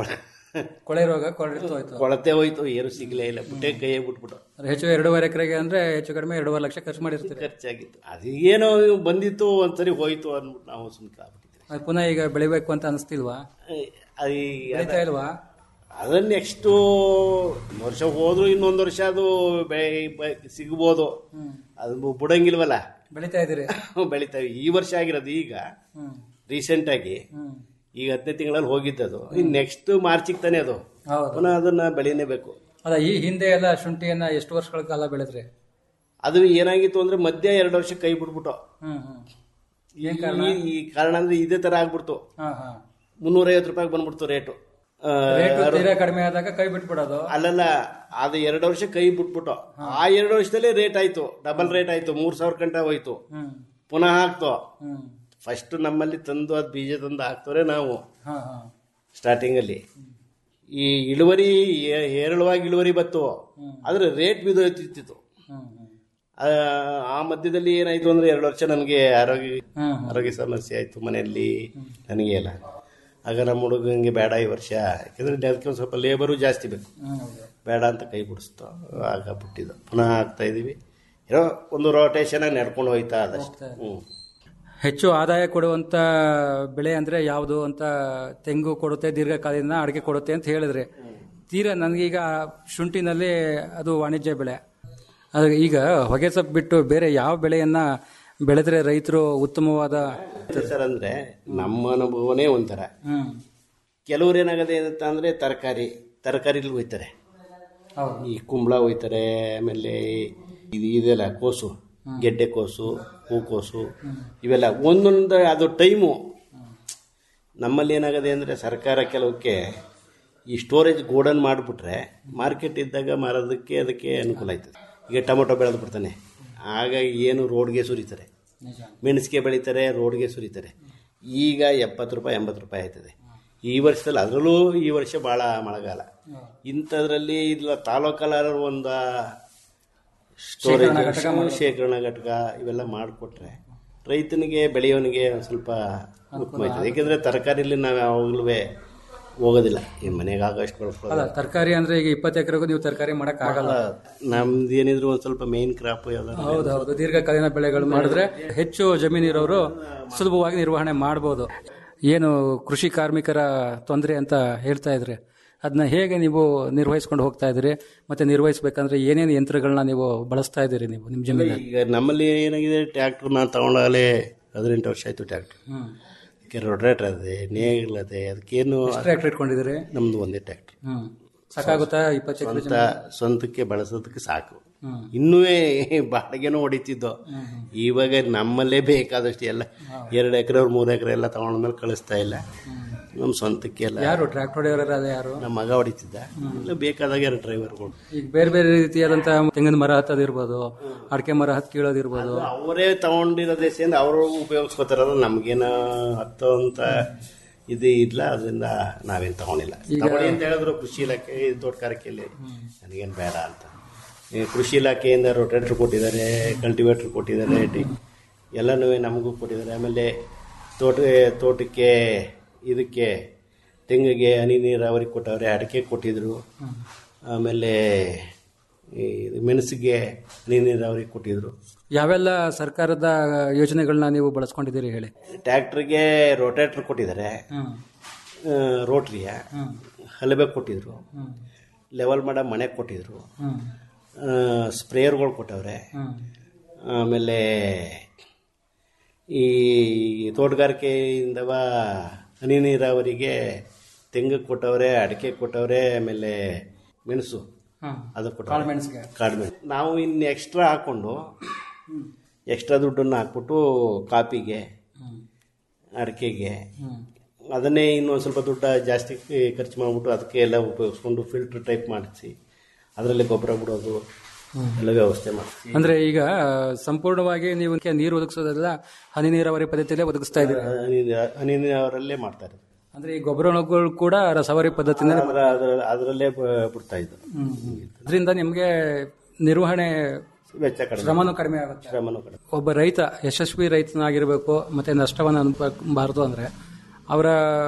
ಕೊಳೆ ರೋಗ ಕೊಳೆತು ಹೋಯ್ತು
ಕೊಳತೆ ಹೋಯ್ತು ಏನು ಸಿಗ್ಲೇ ಇಲ್ಲ ಬುಟ್ಟೆ ಕೈಯೇ ಬಿಟ್ಬಿಟ್ಟು
ಅದು ಹೆಚ್ಚು ಎರಡೂವರೆ ಎಕರೆಗೆ ಅಂದ್ರೆ ಹೆಚ್ಚು ಕಡಿಮೆ ಎರಡೂವರೆ ಲಕ್ಷ ಖರ್ಚು ಮಾಡಿರ್ತೀರಿ
ಖರ್ಚಾಗಿತ್ತು ಅದು ಏನೋ ಬಂದಿತ್ತು ಒಂದ್ಸರಿ ಹೋಯ್ತು ಅಂದ್ಬಿಟ್ಟು ನಾವು ಸುಮ್ಕೆ ಆಗ್ಬಿಟ್ಟಿದ್ವಿ
ಅದು ಪುನಃ ಈಗ ಬೆಳಿಬೇಕು ಅಂತ ಅನಿಸ್ತಿಲ್ವಾ
ಅದು
ಬೆಳಿತಾ ಇಲ್ವಾ
ಅದನ್ನ ನೆಕ್ಸ್ಟು ವರ್ಷ ಹೋದ್ರು ಇನ್ನೊಂದು ವರ್ಷ ಅದು ಬೆ- ಬ- ಸಿಗ್ಬೋದು ಅದು ಬಿಡಂಗಿಲ್ವಲ್ಲ
ಬೆಳಿತಾ ಇದ್ದೀರಿ
ಬೆಳಿತಾವೆ ಈ ವರ್ಷ ಆಗಿರೋದು ಈಗ ರೀಸೆಂಟ್ ಆಗಿ ಈಗ ಹತ್ತನೇ ತಿಂಗಳಲ್ಲಿ ಹೋಗಿದ್ದದು ಇನ್ನು ನೆಕ್ಸ್ಟ್ ಮಾರ್ಚಿಗೆ ತಾನೇ ಅದು
ಹೌದು.
ಪುನಃ ಅದನ್ನ ಬೆಳೀಲೇಬೇಕು
ಅಲ್ಲ ಈ ಹಿಂದೆ ಎಲ್ಲ ಶುಂಠಿಯನ್ನ ಎಷ್ಟು ವರ್ಷಗಳ ಕಾಲ ಬೆಳೆದ್ರಿ
ಅದು ಏನಾಗಿತ್ತು ಅಂದ್ರೆ ಮಧ್ಯ ಎರಡು ವರ್ಷ ಕೈ ಬಿಟ್ಬಿಟ್ಟು
ಹ್ಮ್ ಹ್ಮ್ ಏನ್ ಕಾರಣ
ಈ- ಈ ಕಾರಣ ಅಂದ್ರೆ ಇದೇ ತರ ಆಗ್ಬಿಡ್ತು
ಹಾ ಹಾ
ಮುನ್ನೂರೈವತ್ತು ರೂಪಾಯಿ ಬಂದ್ಬಿಡ್ತು ರೇಟು ಆ,
ರೇಟು ತೀರಾ ಕಡಿಮೆ ಆದಾಗ ಕೈ ಬಿಟ್ಬಿಡೋದು
ಅಲ್ಲಲ್ಲ ಅದು ಎರಡು ವರ್ಷ ಕೈ ಬಿಟ್ಬಿಟ್ಟು ಆ ಎರಡು ವರ್ಷದಲ್ಲೇ ರೇಟ್ ಆಯ್ತು ಡಬಲ್ ರೇಟ್ ಆಯ್ತು ಮೂರ್ ಸಾವಿರ ಗಂಟ ಹೋಯ್ತು
ಹ್ಮ್
ಪುನಃ ಹಾಕ್ತು
ಹ್ಮ್
ಫಸ್ಟ್ ನಮ್ಮಲ್ಲಿ ತಂದು ಅದು ಬೀಜ ತಂದು ಹಾಕ್ತವ್ರೆ ನಾವು
ಹಾ ಹಾ
ಸ್ಟಾರ್ಟಿಂಗ್ ಅಲ್ಲಿ ಈ ಇಳುವರಿ ಏ- ಹೇರಳವಾಗಿ ಇಳುವರಿ ಬತ್ತು ಆದ್ರೆ ರೇಟ್ ಬಿದ್ದೋಯ್ತಿತ್ತು
ಹ್ಮ್ ಹ್ಮ್
ಆ ಆ ಮಧ್ಯದಲ್ಲಿ ಏನಾಯ್ತು ಅಂದ್ರೆ ಎರಡು ವರ್ಷ ನನಗೆ ಆರೋಗ್ಯ
ಹ್ಮ್ ಹ್ಮ್.
ಆರೋಗ್ಯ ಸಮಸ್ಯೆ ಆಯ್ತು ಮನೆಯಲ್ಲಿ ನನಗೆ ಎಲ್ಲ ಆಗ ನಮ್ಮ ಹುಡುಗಂಗೆ ಬೇಡ ಈ ವರ್ಷ ಯಾಕಂದ್ರೆ ಅದಕ್ಕೆ ಒಂದು ಸ್ವಲ್ಪ ಲೇಬರು ಜಾಸ್ತಿ ಬೇಕು
ಹ್ಮ್ ಹೌದು.
ಬೇಡ ಅಂತ ಕೈ ಬಿಡಿಸ್ತು ಆಗ ಬಿಟ್ಟಿದ್ದು ಪುನಃ ಆಗ್ತಾ ಇದೀವಿ ಏನೋ ಒಂದು ರೋಟೇಷನ್ ಆಗಿ ನಡ್ಕೊಂಡು ಹೋಯ್ತಾ ಅದಷ್ಟು ಹ್ಞೂ
ಹೆಚ್ಚು ಆದಾಯ ಕೊಡುವಂತ ಬೆಳೆ ಅಂದ್ರೆ ಯಾವುದು ಅಂತ ತೆಂಗು ಕೊಡುತ್ತೆ ದೀರ್ಘಕಾಲದಿಂದ ಅಡಿಕೆ ಕೊಡುತ್ತೆ ಅಂತ ಹೇಳಿದ್ರೆ ತೀರಾ ನನಗೀಗ ಶುಂಠಿನಲ್ಲಿ ಅದು ವಾಣಿಜ್ಯ ಬೆಳೆ ಅದು ಈಗ ಹೊಗೆ ಸೊಪ್ಪು ಬಿಟ್ಟು ಬೇರೆ ಯಾವ ಬೆಳೆಯನ್ನ ಬೆಳೆದ್ರೆ ರೈತರು ಉತ್ತಮವಾದ
ಸರ್ ಅಂದ್ರೆ ನಮ್ಮ ಅನುಭವನೇ ಒಂಥರ
ಹ್ಮ್
ಕೆಲವ್ರು ಏನಾಗದೆ ಅಂತ ಅಂದ್ರೆ ತರಕಾರಿ ತರಕಾರಿಲಿ ಹೋಯ್ತಾರೆ
ಹೌದು.
ಈ ಕುಂಬಳ ಹೋಯ್ತಾರೆ ಆಮೇಲೆ ಇದು ಇದೆಲ್ಲ ಕೋಸು ಗೆಡ್ಡೆ ಕೋಸು ಹೂಕೋಸು ಇವೆಲ್ಲ ಒಂದೊಂದು ಅದು ಟೈಮು ನಮ್ಮಲ್ಲಿ ಏನಾಗದೆ ಅಂದರೆ ಸರ್ಕಾರ ಕೆಲವಕ್ಕೆ ಈ ಸ್ಟೋರೇಜ್ ಗೋಡನ್ ಮಾಡಿಬಿಟ್ರೆ ಮಾರ್ಕೆಟ್ ಇದ್ದಾಗ ಮಾರೋದಕ್ಕೆ ಅದಕ್ಕೆ ಅನುಕೂಲ ಆಯ್ತದೆ ಈಗ ಟೊಮೊಟೊ ಬೆಳೆದು ಬಿಡ್ತಾನೆ ಆಗ ಏನು ರೋಡ್ಗೆ ಸುರಿತಾರೆ ಮೆಣಸಿಗೆ ಬೆಳೀತಾರೆ ರೋಡ್ಗೆ ಸುರಿತಾರೆ ಈಗ ಎಪ್ಪತ್ತು ರೂಪಾಯಿ ಎಂಬತ್ತು ರೂಪಾಯಿ ಆಯ್ತದೆ ಈ ವರ್ಷದಲ್ಲಿ ಅದರಲ್ಲೂ ಈ ವರ್ಷ ಭಾಳ ಮಳೆಗಾಲ ಇಂಥದ್ರಲ್ಲಿ ಇಲ್ಲ ತಾಲೂಕಲ್ಲಾರು ಒಂದು
ಶೇಖರಣಾ ಘಟಕ
ಸ್ಟೋರೇಜ್
ಮಾಡೋದು.
ಶೇಖರಣಾ ಘಟಕ ಇವೆಲ್ಲ ಮಾಡಿಕೊಟ್ರೆ ರೈತನಿಗೆ ಬೆಳೆಯೋನಿಗೆ ಒಂದು ಸ್ವಲ್ಪ ಉತ್ತಮ ಆಯ್ತದೆ ಯಾಕೆಂದರೆ ತರಕಾರಿಲಿ ನಾವು ಯಾವಾಗಲೂ ಹೋಗೋದಿಲ್ಲ ಈ ಮನೆಗೆ ಆಗಷ್ಟು
ಅಲ್ಲ
ಬೆಳ್ಕೊಳ್ಳೋದು
ತರಕಾರಿ ಅಂದ್ರೆ ಈಗ ಇಪ್ಪತ್ತು ಎಕರೆಗೂ ನೀವು ತರಕಾರಿ ಮಾಡಕ್ ಆಗಲ್ಲ
ನಮ್ದು ಏನಿದ್ರು ಒಂದು ಸ್ವಲ್ಪ ಮೇನ್ ಕ್ರಾಪ್ ಯಾವ್ದಾದ್ರು
ಹೌದು ಹೌದು ದೀರ್ಘಕಾಲೀನ ಬೆಳೆಗಳು ಮಾಡಿದ್ರೆ ಹೆಚ್ಚು ಜಮೀನಿರೋರು ಸುಲಭವಾಗಿ ನಿರ್ವಹಣೆ ಮಾಡಬಹುದು ಏನು ಕೃಷಿ ಕಾರ್ಮಿಕರ ತೊಂದರೆ ಅಂತ ಹೇಳ್ತಾ ಇದ್ರೆ ಅದನ್ನ ಹೇಗೆ ನೀವು ನಿರ್ವಹಿಸ್ಕೊಂಡು ಹೋಗ್ತಾ ಇದ್ದೀರಿ ಮತ್ತೆ ನಿರ್ವಹಿಸ್ಬೇಕಂದ್ರೆ ಏನೇನು ಯಂತ್ರಗಳನ್ನ ನೀವು ಬಳಸ್ತಾ ಇದ್ದೀರಿ ನೀವು ನಿಮ್ಮ ಜಮೀನಲ್ಲಿ
ಈಗ ನಮ್ಮಲ್ಲಿ ಏನಾಗಿದೆ ಟ್ಯಾಕ್ಟ್ರ್ ನಾನು ತಗೊಂಡಾಗಲೇ ಹದಿನೆಂಟು ವರ್ಷ ಆಯ್ತು ಟ್ಯಾಕ್ಟ್ರ್
ಹ್ಮ್.
ಅದಕ್ಕೆ ರೊಟ್ರೇಟರ್ ಅದೇ ನೇಗಿಲ್ ಅದೇ ಅದಕ್ಕೇನು
ಎಷ್ಟು ಟ್ರ್ಯಾಕ್ಟರ್ ಇಟ್ಕೊಂಡಿದ್ದೀರಿ
ನಮ್ದು ಒಂದೇ ಟ್ಯಾಕ್ಟ್ರ್
ಹ್ಮ್ ಸಾಕಾಗುತ್ತಾ ಇಪ್ಪತ್ತು ಎಕರೆ
ಸ್ವಂತ ಸ್ವಂತಕ್ಕೆ ಬಳಸೋದಕ್ಕೆ ಸಾಕು
ಹ್ಮ್.
ಇನ್ನೂ ಬಾಡಿಗೆನೂ ಹೊಡಿತಿದ್ದೋ ಇವಾಗ ನಮ್ಮಲ್ಲೇ ಬೇಕಾದಷ್ಟು ಎಲ್ಲ ಎರಡು ಎಕರೆ ಮೂರು ಎಕರೆ ಎಲ್ಲ ತಗೊಂಡ್ಮೇಲೆ ಕಳಿಸ್ತಾ ಇಲ್ಲ ನಮ್ಮ ಸ್ವಂತಕ್ಕೆ ಎಲ್ಲ
ಯಾರು ಟ್ರ್ಯಾಕ್ಟರ್ ಹೊಡೆಯೋರು ಅದೇ ಯಾರು
ನಮ್ಮ ಮಗ ಹೊಡಿತಿದ್ದ ಇಲ್ಲ ಬೇಕಾದಾಗ ಎರಡು ಡ್ರೈವರ್ಗಳು
ಈಗ ಬೇರೆ ಬೇರೆ ರೀತಿಯಾದಂತಹ ತೆಂಗಿನ ಮರ ಹತ್ತೋದಿರ್ಬೋದು ಅಡಿಕೆ ಮರ ಹತ್ತು ಕೀಳೋದಿರ್ಬೋದು
ಅವರೇ ತಗೊಂಡಿರೋದೇ ಸೇರಿ ಅವರು ಉಪಯೋಗಿಸ್ಕೋತಾರಲ್ಲ ನಮ್ಗೇನ ಹತ್ತೋ ಅಂತ ಇದು ಇಲ್ಲ ಅದರಿಂದ ನಾವೇನು ತಗೊಂಡಿಲ್ಲ
ಈಗ-
ತಗೊಳ್ಳಿ ಅಂತ ಹೇಳಿದ್ರು ಕೃಷಿ ಇಲಾಖೆ ಇದು ತೋಟಗಾರಿಕೆಯಲ್ಲಿ ನನಗೇನು ಬೇಡ ಅಂತ ಈ ಕೃಷಿ ಇಲಾಖೆಯಿಂದ ರೊಟೇಟ್ರ್ ಕೊಟ್ಟಿದ್ದಾರೆ ಕಲ್ಟಿವೇಟ್ರ್ ಕೊಟ್ಟಿದ್ದಾರೆ ಡಿ ಎಲ್ಲನೂ ನಮಗೂ ಕೊಟ್ಟಿದ್ದಾರೆ ಆಮೇಲೆ ತೋಟ ತೋಟಕ್ಕೆ ಇದಕ್ಕೆ ತೆಂಗಿಗೆ ಹನಿ ನೀರಾವರಿ ಕೊಟ್ಟವ್ರೆ ಅಡಿಕೆ ಕೊಟ್ಟಿದ್ರು ಆಮೇಲೆ ಈ ಮೆಣಸಿಗೆ ಹನಿ ನೀರಾವರಿ ಕೊಟ್ಟಿದ್ರು
ಯಾವೆಲ್ಲ ಸರ್ಕಾರದ ಯೋಜನೆಗಳನ್ನ ನೀವು ಬಳಸ್ಕೊಂಡಿದ್ದೀರಿ ಹೇಳಿ
ಟ್ಯಾಕ್ಟ್ರಿಗೆ ರೋಟೇಟ್ರ್ ಕೊಟ್ಟಿದ್ದಾರೆ
ಹ್ಮ್.
ಆ, ರೋಟ್ರಿಯ
ಹ್ಮ್.
ಹಲಬೆ ಕೊಟ್ಟಿದ್ರು
ಹ್ಮ್.
ಲೆವೆಲ್ ಮಾಡೋ ಮನೆ ಕೊಟ್ಟಿದ್ರು
ಹ್ಮ್.
ಸ್ಪ್ರೇಯರ್ಗಳು ಕೊಟ್ಟವ್ರೆ
ಹ್ಮ್.
ಆಮೇಲೆ ಈ ತೋಟಗಾರಿಕೆಯಿಂದವ ಹನಿ ನೀರಾವರಿಗೆ ತೆಂಗು ಕೊಟ್ಟವ್ರೆ ಅಡಿಕೆ ಕೊಟ್ಟವ್ರೆ ಆಮೇಲೆ ಮೆಣಸು
ಹ್ಮ್.
ಅದು ಕೊಟ್ಟವ್ರೆ
ಕಾಳುಮೆಣಸಿಗೆ.
ಕಾಳುಮೆಣಸು ನಾವು ಇನ್ನು ಎಕ್ಸ್ಟ್ರಾ ಹಾಕ್ಕೊಂಡು ಎಕ್ಸ್ಟ್ರಾ ದುಡ್ಡನ್ನು ಹಾಕ್ಬಿಟ್ಟು ಕಾಪಿಗೆ ಅಡಿಕೆಗೆ
ಹ್ಮ್.
ಅದನ್ನೇ ಇನ್ನೊಂದು ಸ್ವಲ್ಪ ದುಡ್ಡು ಜಾಸ್ತಿ ಖರ್ಚು ಮಾಡಿಬಿಟ್ಟು ಅದಕ್ಕೆ ಎಲ್ಲ ಉಪಯೋಗಿಸ್ಕೊಂಡು ಫಿಲ್ಟರ್ ಟೈಪ್ ಮಾಡಿಸಿ ಅದರಲ್ಲಿ ಗೊಬ್ಬರ ಬಿಡೋದು ಎಲ್ಲ ವ್ಯವಸ್ಥೆ ಮಾಡಿಸಿ
ಅಂದ್ರೆ ಈಗ ಸಂಪೂರ್ಣವಾಗಿ ನೀವು ನೀರು ಒದಗಿಸೋದೆಲ್ಲ ಹನಿ ನೀರಾವರಿ ಪದ್ಧತಿಯಲ್ಲೇ ಒದಗಿಸ್ತಾ ಇದ್ದೀರಿ
ಹನಿ ಹನಿ ನೀರಾವರಲ್ಲೇ ಮಾಡ್ತಾರೆ
ಅಂದ್ರೆ ಈ ಗೊಬ್ಬರಗಳು ಕೂಡ ರಸವರಿ ಪದ್ಧತಿಯಿಂದ
ಅದರ ಅದರ- ಅದರಲ್ಲೇ ಬ- ಬಿಡ್ತಾ ಇದ್ದು
ಅದರಿಂದ ನಿಮ್ಗೆ ನಿರ್ವಹಣೆ
ವೆಚ್ಚ ಕಡಿಮೆ
ಶ್ರಮನೂ ಕಡಿಮೆ ಆಗುತ್ತೆ
ಶ್ರಮನೂ ಕಡಿಮೆ
ಒಬ್ಬ ರೈತ ಯಶಸ್ವಿ ರೈತನಾಗಿರ್ಬೇಕು ಮತ್ತೆ ನಷ್ಟವನ್ನು ಅನುಭವಿಸಬಾರದು ಅಂದ್ರೆ ಅವರ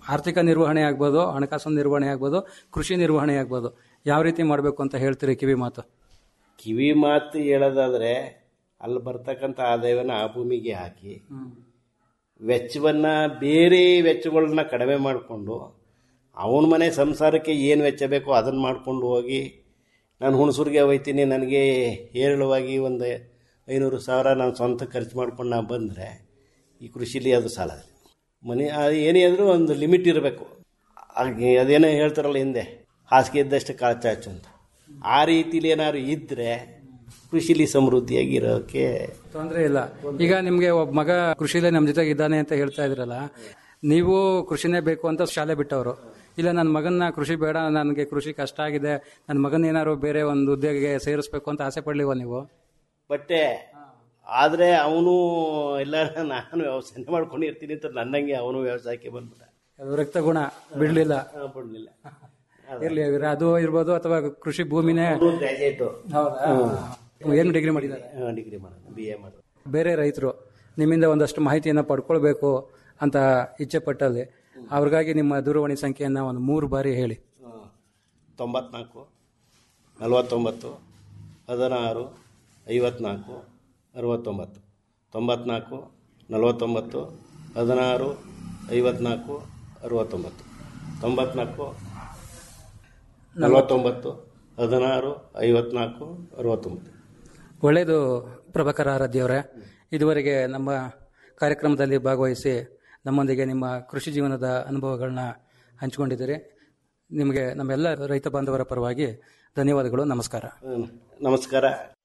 ಆರ್ಥಿಕ ನಿರ್ವಹಣೆ ಆಗ್ಬೋದು ಹಣಕಾಸು ನಿರ್ವಹಣೆ ಆಗ್ಬೋದು ಕೃಷಿ ನಿರ್ವಹಣೆ ಆಗ್ಬೋದು ಯಾವ ರೀತಿ ಮಾಡಬೇಕು ಅಂತ ಹೇಳ್ತೀರಿ ಕಿವಿ ಮಾತು
ಕಿವಿ ಮಾತು ಹೇಳೋದಾದ್ರೆ ಅಲ್ಲಿ ಬರ್ತಕ್ಕಂಥ ಆದಾಯವನ್ನು ಆ ಭೂಮಿಗೆ ಹಾಕಿ ವೆಚ್ಚವನ್ನ ಬೇರೆ ವೆಚ್ಚಗಳನ್ನ ಕಡಿಮೆ ಮಾಡಿಕೊಂಡು ಅವನ ಮನೆ ಸಂಸಾರಕ್ಕೆ ಏನು ವೆಚ್ಚ ಬೇಕೋ ಅದನ್ನು ಮಾಡ್ಕೊಂಡು ಹೋಗಿ ನಾನು ಹುಣಸೂರಿಗೆ ಹೋಯ್ತೀನಿ ನನಗೆ ಹೇರಳವಾಗಿ ಒಂದು ಐನೂರು ಸಾವಿರ ನಾನು ಸ್ವಂತ ಖರ್ಚು ಮಾಡ್ಕೊಂಡು ನಾ ಬಂದರೆ ಈ ಕೃಷಿಲಿ ಅದು ಸಾಲ ಮನೆ ಅದು ಏನೇ ಆದರೂ ಒಂದು ಲಿಮಿಟ್ ಇರಬೇಕು ಹಾಗೆ ಅದೇನೋ ಹೇಳ್ತಾರಲ್ಲ ಹಿಂದೆ ಹಾಸಿಗೆ ಇದ್ದಷ್ಟು ಕಾಳು ಚಾಚು ಅಂತ ಆ ರೀತಿಲಿ ಏನಾದ್ರು ಇದ್ದರೆ ಕೃಷಿಲಿ ಸಮೃದ್ಧಿಯಾಗಿರೋಕ್ಕೆ
ತೊಂದರೆ ಇಲ್ಲ ಈಗ ನಿಮಗೆ ಒಬ್ಬ ಮಗ ಕೃಷಿಲೇ ನಮ್ಮ ಜೊತೆಗೆ ಇದ್ದಾನೆ ಅಂತ ಹೇಳ್ತಾ ಇದ್ರಲ್ಲ ನೀವು ಕೃಷಿನೇ ಬೇಕು ಅಂತ ಶಾಲೆ ಬಿಟ್ಟವರು ಇಲ್ಲ ನನ್ನ ಮಗನ್ನ ಕೃಷಿ ಬೇಡ ನನಗೆ ಕೃಷಿ ಕಷ್ಟ ಆಗಿದೆ ನನ್ನ ಮಗನ ಏನಾದ್ರು ಬೇರೆ ಒಂದು ಉದ್ಯೋಗಕ್ಕೆ ಸೇರಿಸ್ಬೇಕು ಅಂತ ಆಸೆ ಪಡ್ಲಿವ ನೀವು
ಬಟ್ಟೆ ಆದರೆ ಅವನು ಎಲ್ಲ ನಾನು ವ್ಯವಸಾಯ ಮಾಡ್ಕೊಂಡಿರ್ತೀನಿ ಅಂತ ನನ್ನಂಗೆ ಅವನು ವ್ಯವಸಾಯಕ್ಕೆ ಬಂದ್ಬಿಟ್ಟ
ಅದು ರಕ್ತ ಗುಣ ಬಿಡ್ಲಿಲ್ಲ
ಬಿಡಲಿಲ್ಲ
ಇರ್ಲಿ ಅದು ಇರ್ಬೋದು ಅಥವಾ ಕೃಷಿ ಭೂಮಿನೇ
ಗ್ರಾಜುಯೇಟು
ಹೌದಾ ಏನು ಡಿಗ್ರಿ ಮಾಡಿದ್ದಾರೆ
ಡಿಗ್ರಿ ಮಾಡೋದು ಬಿ ಎ ಮಾಡೋದು
ಬೇರೆ ರೈತರು ನಿಮ್ಮಿಂದ ಒಂದಷ್ಟು ಮಾಹಿತಿಯನ್ನು ಪಡ್ಕೊಳ್ಬೇಕು ಅಂತ ಇಚ್ಛೆ ಪಟ್ಟಲ್ಲಿ ಅವ್ರಿಗಾಗಿ ನಿಮ್ಮ ದೂರವಾಣಿ ಸಂಖ್ಯೆಯನ್ನು ಒಂದು ಮೂರು ಬಾರಿ ಹೇಳಿ
ತೊಂಬತ್ನಾಲ್ಕು ನಲವತ್ತೊಂಬತ್ತು ಹದಿನಾರು ಐವತ್ನಾಲ್ಕು ಅರವತ್ತೊಂಬತ್ತು ತೊಂಬತ್ನಾಲ್ಕು ನಲವತ್ತೊಂಬತ್ತು ಹದಿನಾರು ಐವತ್ನಾಲ್ಕು ಅರವತ್ತೊಂಬತ್ತು ತೊಂಬತ್ನಾಲ್ಕು ನಲವತ್ತೊಂಬತ್ತು ಹದಿನಾರು ಐವತ್ನಾಲ್ಕು ಅರವತ್ತೊಂಬತ್ತು
ಒಳ್ಳೆಯದು ಪ್ರಭಾಕರ ಆರಾಧ್ಯವರೇ ಇದುವರೆಗೆ ನಮ್ಮ ಕಾರ್ಯಕ್ರಮದಲ್ಲಿ ಭಾಗವಹಿಸಿ ನಮ್ಮೊಂದಿಗೆ ನಿಮ್ಮ ಕೃಷಿ ಜೀವನದ ಅನುಭವಗಳನ್ನ ಹಂಚಿಕೊಂಡಿದ್ದೀರಿ ನಿಮಗೆ ನಮ್ಮೆಲ್ಲ ರೈತ ಬಾಂಧವರ ಪರವಾಗಿ ಧನ್ಯವಾದಗಳು ನಮಸ್ಕಾರ
ನಮಸ್ಕಾರ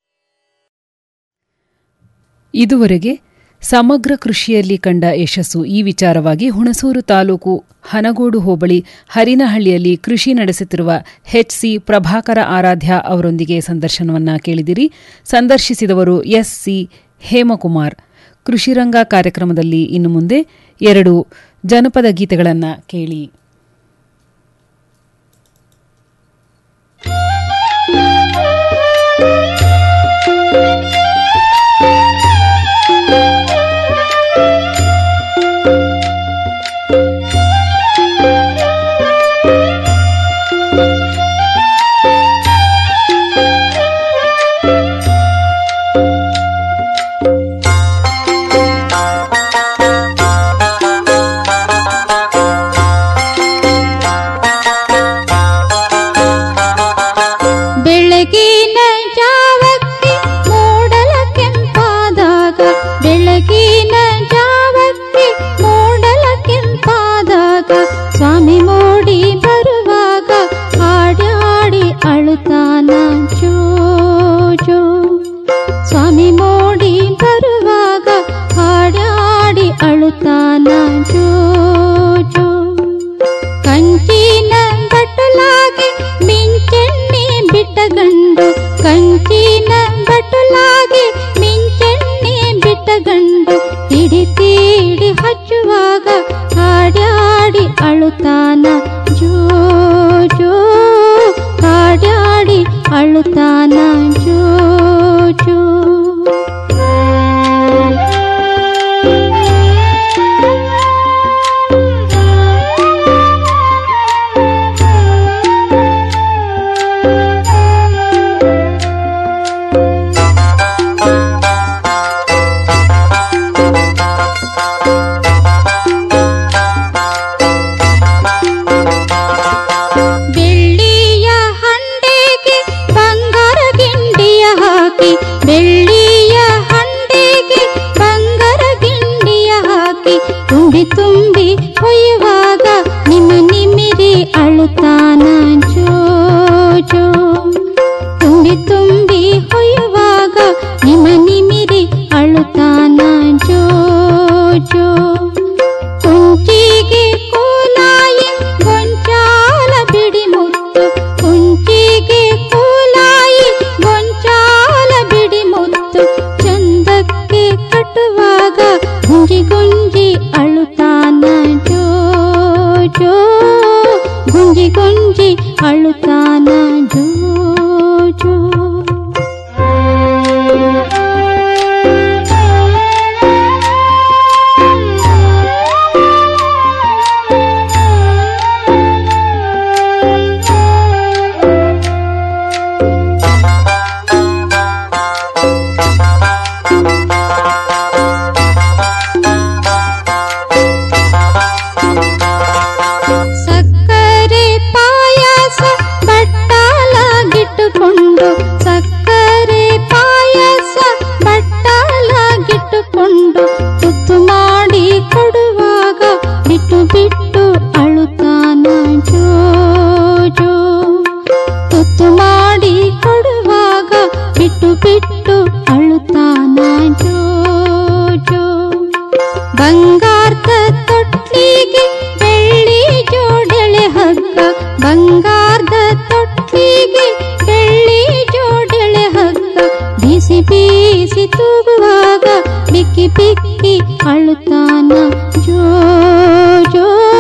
ಇದುವರೆಗೆ ಸಮಗ್ರ ಕೃಷಿಯಲ್ಲಿ ಕಂಡ ಯಶಸ್ಸು ಈ ವಿಚಾರವಾಗಿ ಹುಣಸೂರು ತಾಲೂಕು ಹನಗೋಡು ಹೋಬಳಿ ಹರಿನಹಳ್ಳಿಯಲ್ಲಿ ಕೃಷಿ ನಡೆಸುತ್ತಿರುವ ಎಚ್ಸಿ ಪ್ರಭಾಕರ ಆರಾಧ್ಯ ಅವರೊಂದಿಗೆ ಸಂದರ್ಶನವನ್ನ ಕೇಳಿದಿರಿ ಸಂದರ್ಶಿಸಿದವರು ಎಸ್ಸಿ ಹೇಮಕುಮಾರ್ ಕೃಷಿರಂಗ ಕಾರ್ಯಕ್ರಮದಲ್ಲಿ ಇನ್ನು ಮುಂದೆ ಎರಡು ಜನಪದ ಗೀತೆಗಳನ್ನು ಕೇಳಿ
ಬೆಳಗಿನ ಜಾವಕ್ಕೆ ಮೂಡಲ ಕೆಂಪಾದಾಗ ಬೆಳಗಿನ ಜಾವಕ್ಕೆ ಮೂಡಲ ಕೆಂಪಾದಾಗ ಸ್ವಾಮಿ ಮೋಡಿ ಬರುವಾಗ ಹಾಡಾಡಿ ಅಳುತ್ತಾನ ಜೋ ಜೋ ಸ್ವಾಮಿ ಮೋಡಿ ಬರುವಾಗ ಹಾಡಾಡಿ ಅಳುತ್ತಾನ ಜೋ ಜೋ ಕಂಚಿನ ಬಟ್ಟಲಾಗಿ ಮಿಂಚೆಣ್ಣೆ ಬಿಟ್ಟಗಂಡು ಕಂಚಿನ ಬಟ್ಟಲಾಗಿ ಮಿಂಚೆಣ್ಣೆ ಬಿಟ್ಟಗಂಡು ತಿಡಿ ತೀಡಿ ಹಚ್ಚುವಾಗ ಹಾಡ್ಯಾಡಿ ಅಳುತ್ತಾನ ಜೋ ಜೋ ಹಾಡ್ಯಾಡಿ ಅಳುತ್ತಾನ ಜೋ ಜೋ ಬೆಳ್ಳಿಯ ಹಂಡೆಗೆ ಬಂಗಾರ ಗಿಂಡಿಯ ಹಾಕಿ ಬೆಳ್ಳಿಯ ಹಂಡೆಗೆ ಬಂಗಾರ ಗಿಂಡಿಯ ಹಾಕಿ ತುಂಬಿ ತುಂಬಿ ಹೊಯ್ಯುವಾಗ ನಿಮ್ಮ ನಿಮಿರಿ ಅಳುತ್ತಾನ ಜೋ ಜೋ ತುಂಬಿ ತುಂಬಿ ಹೊಯ್ಯುವಾಗ ನಿಮ್ಮ ನಿಮಿರಿ ಅಳುತ್ತಾನ ಜೋ ಜೋ ಕುಂಚಿಗೆ ಕೋಲಾಯಿ ಗೊಂಚಾಲ ಬಿಡಿ ಮುತ್ತು ಕುಂಚಿಗೆ ಕೋಲಾಯಿ ಗೊಂಚಾಲ ಬಿಡಿ ಮುತ್ತು ಚಂದಕ್ಕೆ ಕಟ್ಟುವಾಗ ಗುಂಜಿ ಗುಂಜಿ ಅಳುತ್ತಾನ ಜೋ ಜೋ ಗುಂಜಿ ಗುಂಜಿ ಅಳುತ್ತಾನ ಜೋ ಜೋ ಬಿಟ್ಟು ಅಳುತ್ತಾನ ಜೋ ಜೋ ಬಂಗಾರದ ತೊಟ್ಲಿಗೆ ಬೆಳ್ಳಿ ಜೋಡೆಳೆ ಹಗ್ಗ ಬಂಗಾರದ ತೊಟ್ಲಿಗೆ ಬೆಳ್ಳಿ ಜೋಡೆಳೆ ಹಗ್ಗ ಬೀಸಿ ಬೀಸಿ ತೂಗುವಾಗ ಬಿಕ್ಕಿ ಬಿಕ್ಕಿ ಅಳುತ್ತಾನ ಜೋ